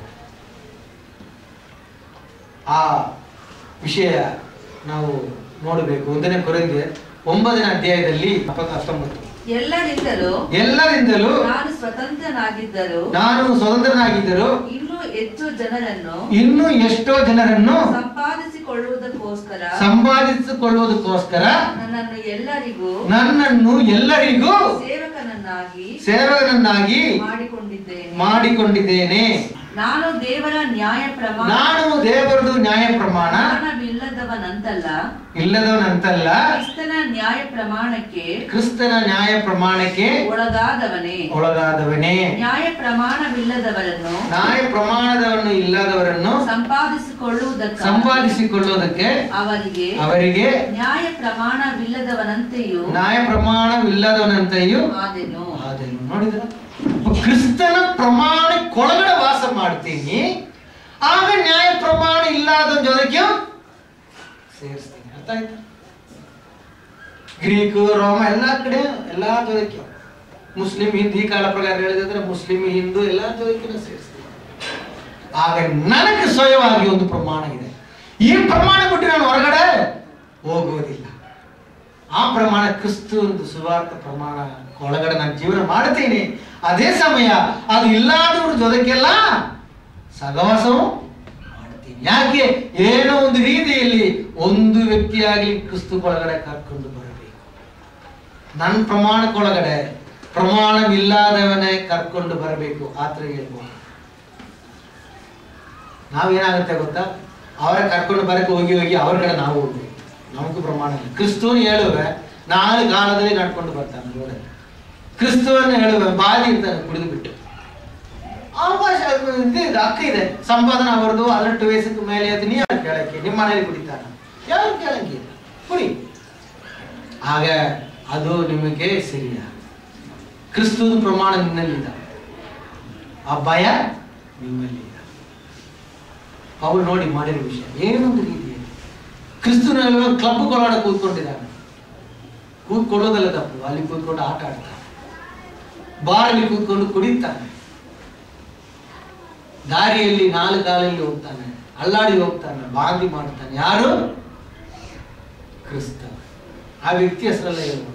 [SPEAKER 2] ಆ ವಿಷಯ ನಾವು ನೋಡಬೇಕು ಒಂದನೇ ಕೊರಂಗೆ ಒಂಬತ್ತನೇ ಅಧ್ಯಾಯದಲ್ಲಿ ಇಪ್ಪತ್ತು ಹತ್ತೊಂಬತ್ತು
[SPEAKER 1] ಎಲ್ಲರಿಂದಲೂ
[SPEAKER 2] ಎಲ್ಲರಿಂದಲೂ
[SPEAKER 1] ನಾನು ಸ್ವತಂತ್ರನಾಗಿದ್ದರೂ
[SPEAKER 2] ನಾನು ಸ್ವತಂತ್ರನಾಗಿದ್ದರು
[SPEAKER 1] ಇನ್ನೂ ಹೆಚ್ಚು ಜನರನ್ನು
[SPEAKER 2] ಇನ್ನೂ ಎಷ್ಟೋ ಜನರನ್ನು
[SPEAKER 1] ಸಂಪಾದಿಸಿಕೊಳ್ಳುವುದಕ್ಕೋಸ್ಕರ
[SPEAKER 2] ಸಂಪಾದಿಸಿಕೊಳ್ಳುವುದಕ್ಕೋಸ್ಕರ
[SPEAKER 1] ನನ್ನನ್ನು ಎಲ್ಲರಿಗೂ
[SPEAKER 2] ನನ್ನನ್ನು ಎಲ್ಲರಿಗೂ
[SPEAKER 1] ಸೇವಕನನ್ನಾಗಿ
[SPEAKER 2] ಸೇವಕನನ್ನಾಗಿ
[SPEAKER 1] ಮಾಡಿಕೊಂಡಿದ್ದೇನೆ
[SPEAKER 2] ಮಾಡಿಕೊಂಡಿದ್ದೇನೆ
[SPEAKER 1] ನಾನು ದೇವರ ನ್ಯಾಯ ಪ್ರಮಾಣ
[SPEAKER 2] ನಾನು ದೇವರದು ನ್ಯಾಯ ಪ್ರಮಾಣ
[SPEAKER 1] ಜ್ಞಾನವಿಲ್ಲದವನಂತಲ್ಲ
[SPEAKER 2] ಇಲ್ಲದವನಂತಲ್ಲ
[SPEAKER 1] ಕ್ರಿಸ್ತನ ನ್ಯಾಯ ಪ್ರಮಾಣಕ್ಕೆ
[SPEAKER 2] ಕ್ರಿಸ್ತನ ನ್ಯಾಯ ಪ್ರಮಾಣಕ್ಕೆ
[SPEAKER 1] ಒಳಗಾದವನೇ
[SPEAKER 2] ಒಳಗಾದವನೇ
[SPEAKER 1] ನ್ಯಾಯ ಪ್ರಮಾಣವಿಲ್ಲದವರನ್ನು
[SPEAKER 2] ನ್ಯಾಯ ಪ್ರಮಾಣದವನ್ನು ಇಲ್ಲದವರನ್ನು
[SPEAKER 1] ಸಂಪಾದಿಸಿಕೊಳ್ಳುವುದಕ್ಕೆ
[SPEAKER 2] ಸಂಪಾದಿಸಿಕೊಳ್ಳುವುದಕ್ಕೆ
[SPEAKER 1] ಅವರಿಗೆ
[SPEAKER 2] ಅವರಿಗೆ
[SPEAKER 1] ನ್ಯಾಯ ಪ್ರಮಾಣವಿಲ್ಲದವನಂತೆಯೂ
[SPEAKER 2] ನ್ಯಾಯ ಪ್ರಮಾಣವಿಲ್ಲದವನಂತೆಯೂ
[SPEAKER 1] ಆದೆನು
[SPEAKER 2] ಆದನು ನೋಡಿದ್ರ ಕ್ರಿಸ್ತನ ಪ್ರಮಾಣಕ್ಕೊಳಗಡೆ ವಾಸ ಮಾಡ್ತೀನಿ ಆಗ ನ್ಯಾಯ ಪ್ರಮಾಣ ಇಲ್ಲದ ಜೊತೆಗೆ ಸೇರಿಸ್ತೀನಿ ಅರ್ಥ ಆಯ್ತಾ ಗ್ರೀಕು ರೋಮ ಎಲ್ಲ ಕಡೆ ಎಲ್ಲ ಜೊತೆಗೆ ಮುಸ್ಲಿಂ ಹಿಂದೂ ಈ ಕಾಲ ಪ್ರಕಾರ ಹೇಳಿದ್ರೆ ಮುಸ್ಲಿಂ ಹಿಂದೂ ಎಲ್ಲ ಜೊತೆಗೆ ಸೇರಿಸ್ತೀನಿ ಆಗ ನನಗೆ ಸ್ವಯವಾಗಿ ಒಂದು ಪ್ರಮಾಣ ಇದೆ ಈ ಪ್ರಮಾಣ ಬಿಟ್ಟು ನಾನು ಹೊರಗಡೆ ಹೋಗುವುದಿಲ್ಲ ಆ ಪ್ರಮಾಣ ಕ್ರಿಸ್ತು ಒಂದು ಸುವಾರ್ಥ ಪ್ರಮಾಣ ಒಳಗಡೆ ನಾನು ಜೀವನ ಮಾಡ್ತೀನಿ ಅದೇ ಸಮಯ ಅದು ಇಲ್ಲದವ್ರ ಜೊತೆಗೆಲ್ಲ ಸಹವಾಸವು ಮಾಡ್ತೀನಿ ಯಾಕೆ ಏನೋ ಒಂದು ರೀತಿಯಲ್ಲಿ ಒಂದು ವ್ಯಕ್ತಿಯಾಗಿ ಕ್ರಿಸ್ತು ಒಳಗಡೆ ಕರ್ಕೊಂಡು ಬರಬೇಕು ನನ್ನ ಪ್ರಮಾಣಕ್ಕೊಳಗಡೆ ಪ್ರಮಾಣವಿಲ್ಲದವನೇ ಕರ್ಕೊಂಡು ಬರಬೇಕು ಆತರ ಹೇಳ್ಬೋದು ನಾವೇನಾಗುತ್ತೆ ಗೊತ್ತಾ ಅವರ ಕರ್ಕೊಂಡು ಬರಕ್ಕೆ ಹೋಗಿ ಹೋಗಿ ಅವ್ರ ಕಡೆ ನಾವು ಹೋಗ್ಬೇಕು ನಮಗೂ ಪ್ರಮಾಣ ಇಲ್ಲ ಕ್ರಿಸ್ತುವನ್ ಹೇಳುವೆ ನಾಳೆ ಕಾಲದಲ್ಲಿ ನಡ್ಕೊಂಡು ಬರ್ತಾನೆ ರೋಡಲ್ಲಿ ಕ್ರಿಸ್ತುವನ್ನು ಹೇಳುವೆ ಬಾದಿ ಇರ್ತಾನೆ ಕುಡಿದು ಬಿಟ್ಟು ಅವಕಾಶ ಇದು ಇದೆ, ಹಕ್ಕು ಇದೆ ಸಂಪಾದನೆ ಅವರದು ಹದಿನೆಂಟು ವಯಸ್ಸಿಗೆ ಮೇಲೆ ಅದು ನೀವು ಯಾರು ಕೇಳಕ್ಕೆ ನಿಮ್ಮ ಮನೇಲಿ ಕುಡಿತಾನ ಯಾರು ಕೇಳಕ್ಕೆ ಇಲ್ಲ ಕುಡಿ ಆಗ ಅದು ನಿಮಗೆ ಸರಿಯ ಕ್ರಿಸ್ತದ ಪ್ರಮಾಣ ನಿನ್ನಲ್ಲಿದ ಆ ಭಯ ನಿಮ್ಮಲ್ಲಿ ಇದೆ ಅವಳು ನೋಡಿ ಮಾಡಿರೋ ವಿಷಯ ಏನೊಂದು ರೀತಿಯಲ್ಲಿ ಕ್ರಿಸ್ತನ ಕ್ಲಬ್ ಕೊಲಾಡ ಕೂತ್ಕೊಂಡಿದ್ದಾನೆ ಕೂತ್ಕೊಳ್ಳೋದಲ್ಲ ತಪ್ಪು ಅಲ್ಲಿ ಕೂತ್ಕೊಂಡು ಆಟ ಆಡ್ತಾನೆ ಬಾರಲ್ಲಿ ಕೂತ್ಕೊಂಡು ಕುಡಿತಾನೆ ದಾರಿಯಲ್ಲಿ ನಾಲ್ಕು ಕಾಲಲ್ಲಿ ಹೋಗ್ತಾನೆ ಅಲ್ಲಾಡಿ ಹೋಗ್ತಾನೆ ಬಾಂದಿ ಮಾಡ್ತಾನೆ ಯಾರು ಕ್ರಿಸ್ತ ಆ ವ್ಯಕ್ತಿ ಹೆಸರಲ್ಲ ಹೇಳ್ಬೋದು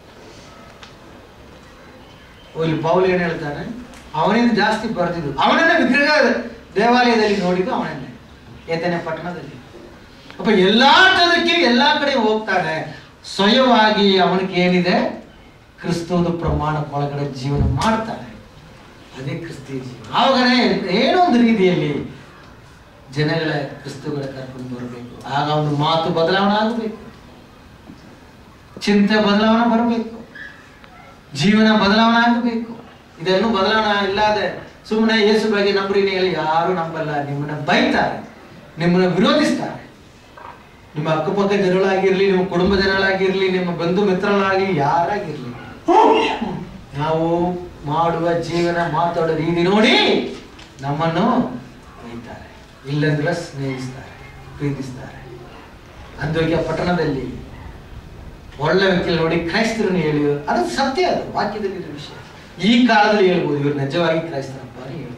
[SPEAKER 2] ಓ, ಇಲ್ಲಿ ಪೌಲ್ ಏನ್ ಹೇಳ್ತಾನೆ ಅವನಿಂದ ಜಾಸ್ತಿ ಬರೆದಿದ್ದು ಅವನನ್ನ ವಿಗ್ರಹ ದೇವಾಲಯದಲ್ಲಿ ನೋಡಿದ್ದು ಅವನನ್ನೇ ಏತನೆ ಪಟ್ಟಣದಲ್ಲಿ ಅಪ್ಪ ಎಲ್ಲಾ ತದಕ್ಕೆ ಎಲ್ಲಾ ಕಡೆ ಹೋಗ್ತಾನೆ ಸ್ವಯವಾಗಿ ಅವನಿಗೆ ಏನಿದೆ ಕ್ರಿಸ್ತದ ಪ್ರಮಾಣ ಒಳಗಡೆ ಜೀವನ ಮಾಡ್ತಾನೆ ಅದೇ ಕ್ರಿಸ್ತಿಯ ಜೀವನ ಆವಾಗನೇ ಏನೋ ಒಂದು ರೀತಿಯಲ್ಲಿ ಜನಗಳ ಕ್ರಿಸ್ತುಗಳ ಕರ್ಕೊಂಡು ಬರಬೇಕು ಆಗ ಒಂದು ಮಾತು ಬದಲಾವಣೆ ಆಗಬೇಕು ಚಿಂತೆ ಬದಲಾವಣೆ ಬರಬೇಕು ಜೀವನ ಬದಲಾವಣೆ ಆಗಬೇಕು ಇದನ್ನು ಬದಲಾವಣೆ ಇಲ್ಲದೆ ಸುಮ್ಮನೆ ಯೇಸು ಬಗ್ಗೆ ನಂಬ್ರಿ ಹೇಳಿ ಯಾರು ನಂಬಲ್ಲ ನಿಮ್ಮನ್ನ ಬೈತಾರೆ ನಿಮ್ಮನ್ನ ವಿರೋಧಿಸ್ತಾರೆ ನಿಮ್ಮ ಅಕ್ಕಪಕ್ಕ ಜನಗಳಾಗಿರ್ಲಿ ನಿಮ್ಮ ಕುಟುಂಬ ಜನಗಳಾಗಿರ್ಲಿ ನಿಮ್ಮ ಬಂಧು ಮಿತ್ರಗಳಾಗಿ ಯಾರಾಗಿರ್ಲಿ ನಾವು ಮಾಡುವ ಜೀವನ ಮಾತಾಡೋ ರೀತಿ ನೋಡಿ ನಮ್ಮನ್ನು ಬೈತಾರೆ ಇಲ್ಲಂದ್ರೆ ಸ್ನೇಹಿಸ್ತಾರೆ ಪ್ರೀತಿಸ್ತಾರೆ ಅಂದೋಗ್ಯ ಪಟ್ಟಣದಲ್ಲಿ ಒಳ್ಳೆ ವ್ಯಕ್ತಿ ನೋಡಿ ಕ್ರೈಸ್ತರನ್ನು ಹೇಳಿ ಅದು ಸತ್ಯ ಅದು ವಾಕ್ಯದಲ್ಲಿ ಇರೋ ವಿಷಯ ಈ ಕಾಲದಲ್ಲಿ ಹೇಳ್ಬೋದು ಇವರು ನಿಜವಾಗಿ ಕ್ರೈಸ್ತರಪ್ಪ ಅಂತ ಹೇಳ್ಬೋದು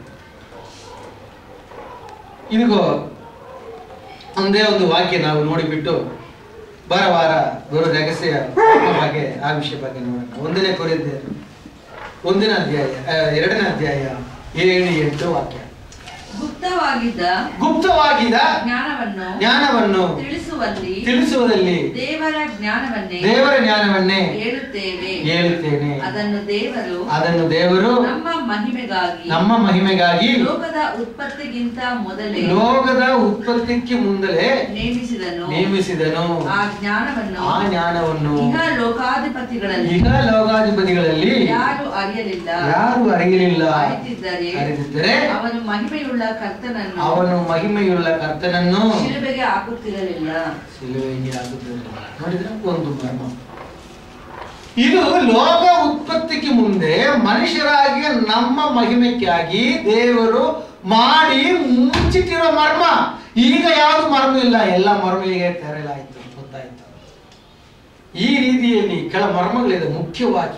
[SPEAKER 2] ಇದಕ್ಕೋ ಒಂದೇ ಒಂದು ವಾಕ್ಯ ನಾವು ನೋಡಿಬಿಟ್ಟು ಬಾರ ವಾರ ಬರೋ ರಹಸ್ಯ ಬಗ್ಗೆ ಆ ವಿಷಯ ಬಗ್ಗೆ ನೋಡೋಣ ಒಂದನೇ ಕೊರಿದ್ದೆ ಒಂದನೇ ಅಧ್ಯಾಯ ಆ, ಎರಡನೇ ಅಧ್ಯಾಯ ಏಳು ಎಂಟು ವಾಕ್ಯ
[SPEAKER 1] ಗುಪ್ತವಾಗಿದ್ದ
[SPEAKER 2] ಗುಪ್ತವಾಗಿದ್ದ
[SPEAKER 1] ಜ್ಞಾನವನ್ನು
[SPEAKER 2] ಜ್ಞಾನವನ್ನು
[SPEAKER 1] ತಿಳಿಸುವಲ್ಲಿ
[SPEAKER 2] ತಿಳಿಸುವುದಲ್ಲಿ
[SPEAKER 1] ದೇವರ ಜ್ಞಾನವನ್ನೇ
[SPEAKER 2] ದೇವರ ಜ್ಞಾನವನ್ನೇ
[SPEAKER 1] ಹೇಳುತ್ತೇವೆ
[SPEAKER 2] ಹೇಳುತ್ತೇನೆ
[SPEAKER 1] ಅದನ್ನು ದೇವರು
[SPEAKER 2] ಅದನ್ನು ದೇವರು
[SPEAKER 1] ನಮ್ಮ ಮಹಿಮೆಗಾಗಿ
[SPEAKER 2] ನಮ್ಮ ಮಹಿಮೆಗಾಗಿ
[SPEAKER 1] ಲೋಕದ ಉತ್ಪತ್ತಿಗಿಂತ ಮೊದಲೇ
[SPEAKER 2] ಲೋಕದ ಉತ್ಪತ್ತಿಗೆ ಮುಂದಲೇ
[SPEAKER 1] ನೇಮಿಸಿದನು
[SPEAKER 2] ನೇಮಿಸಿದನು
[SPEAKER 1] ಆ ಜ್ಞಾನವನ್ನು
[SPEAKER 2] ಆ ಜ್ಞಾನವನ್ನು
[SPEAKER 1] ಇಹ ಲೋಕಾಧಿಪತಿಗಳಲ್ಲಿ
[SPEAKER 2] ಈಗ ಲೋಕಾಧಿಪತಿಗಳಲ್ಲಿ
[SPEAKER 1] ಯಾರು ಅರಿಯಲಿಲ್ಲ
[SPEAKER 2] ಯಾರು ಅರಿಯಲಿಲ್ಲ
[SPEAKER 1] ಅರಿತಿದ್ದರೆ
[SPEAKER 2] ಅರಿತಿದ್ದರೆ
[SPEAKER 1] ಅವನು ಮಹಿಮೆಯುಳ್ಳ ಕರ್ತನನ್ನು
[SPEAKER 2] ಅವನು ಮಹಿಮೆಯುಳ್ಳ ಕರ್ತನನ್ನು
[SPEAKER 1] ಶಿಲುಬೆಗೆ ಹಾಕುತ್ತಿರಲಿಲ್ಲ
[SPEAKER 2] ಸಿಲುವೆಗೆ ಹಾಕುತ್ತಿರಲಿಲ್ಲ ನೋಡಿದ್ರೆ ಒಂದು ಮರ್ಮ ಇದು ಲೋಕ ಉತ್ಪತ್ತಿಗೆ ಮುಂದೆ ಮನುಷ್ಯರಾಗಿ ನಮ್ಮ ಮಹಿಮೆಗಾಗಿ ದೇವರು ಮಾಡಿ ಮುಚ್ಚಿಟ್ಟಿರೋ ಮರ್ಮ ಈಗ ಯಾವುದು ಮರ್ಮ ಇಲ್ಲ ಎಲ್ಲ ಮರ್ಮ ಈಗ ತೆರಲಾಯ್ತು ಗೊತ್ತಾಯ್ತು ಈ ರೀತಿಯಲ್ಲಿ ಕೆಲ ಮರ್ಮಗಳಿದೆ ಮುಖ್ಯವಾಗಿ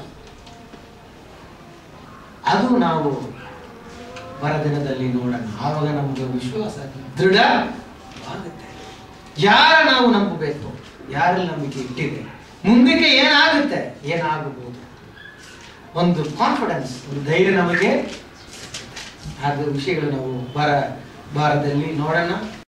[SPEAKER 2] ಅದು ನಾವು ಬರದಿನದಲ್ಲಿ ನೋಡೋಣ ಆವಾಗ ನಮಗೆ ವಿಶ್ವಾಸ ದೃಢ ಆಗುತ್ತೆ ಯಾರ ನಾವು ನಂಬಬೇಕು ಯಾರಲ್ಲಿ ನಂಬಿಕೆ ಇಟ್ಟಿದೆ ಮುಂದಕ್ಕೆ ಏನಾಗುತ್ತೆ ಏನಾಗಬಹುದು ಒಂದು ಕಾನ್ಫಿಡೆನ್ಸ್ ಒಂದು ಧೈರ್ಯ ನಮಗೆ ಆದ ವಿಷಯಗಳು ನಾವು ಬರ ಭಾರತದಲ್ಲಿ ನೋಡೋಣ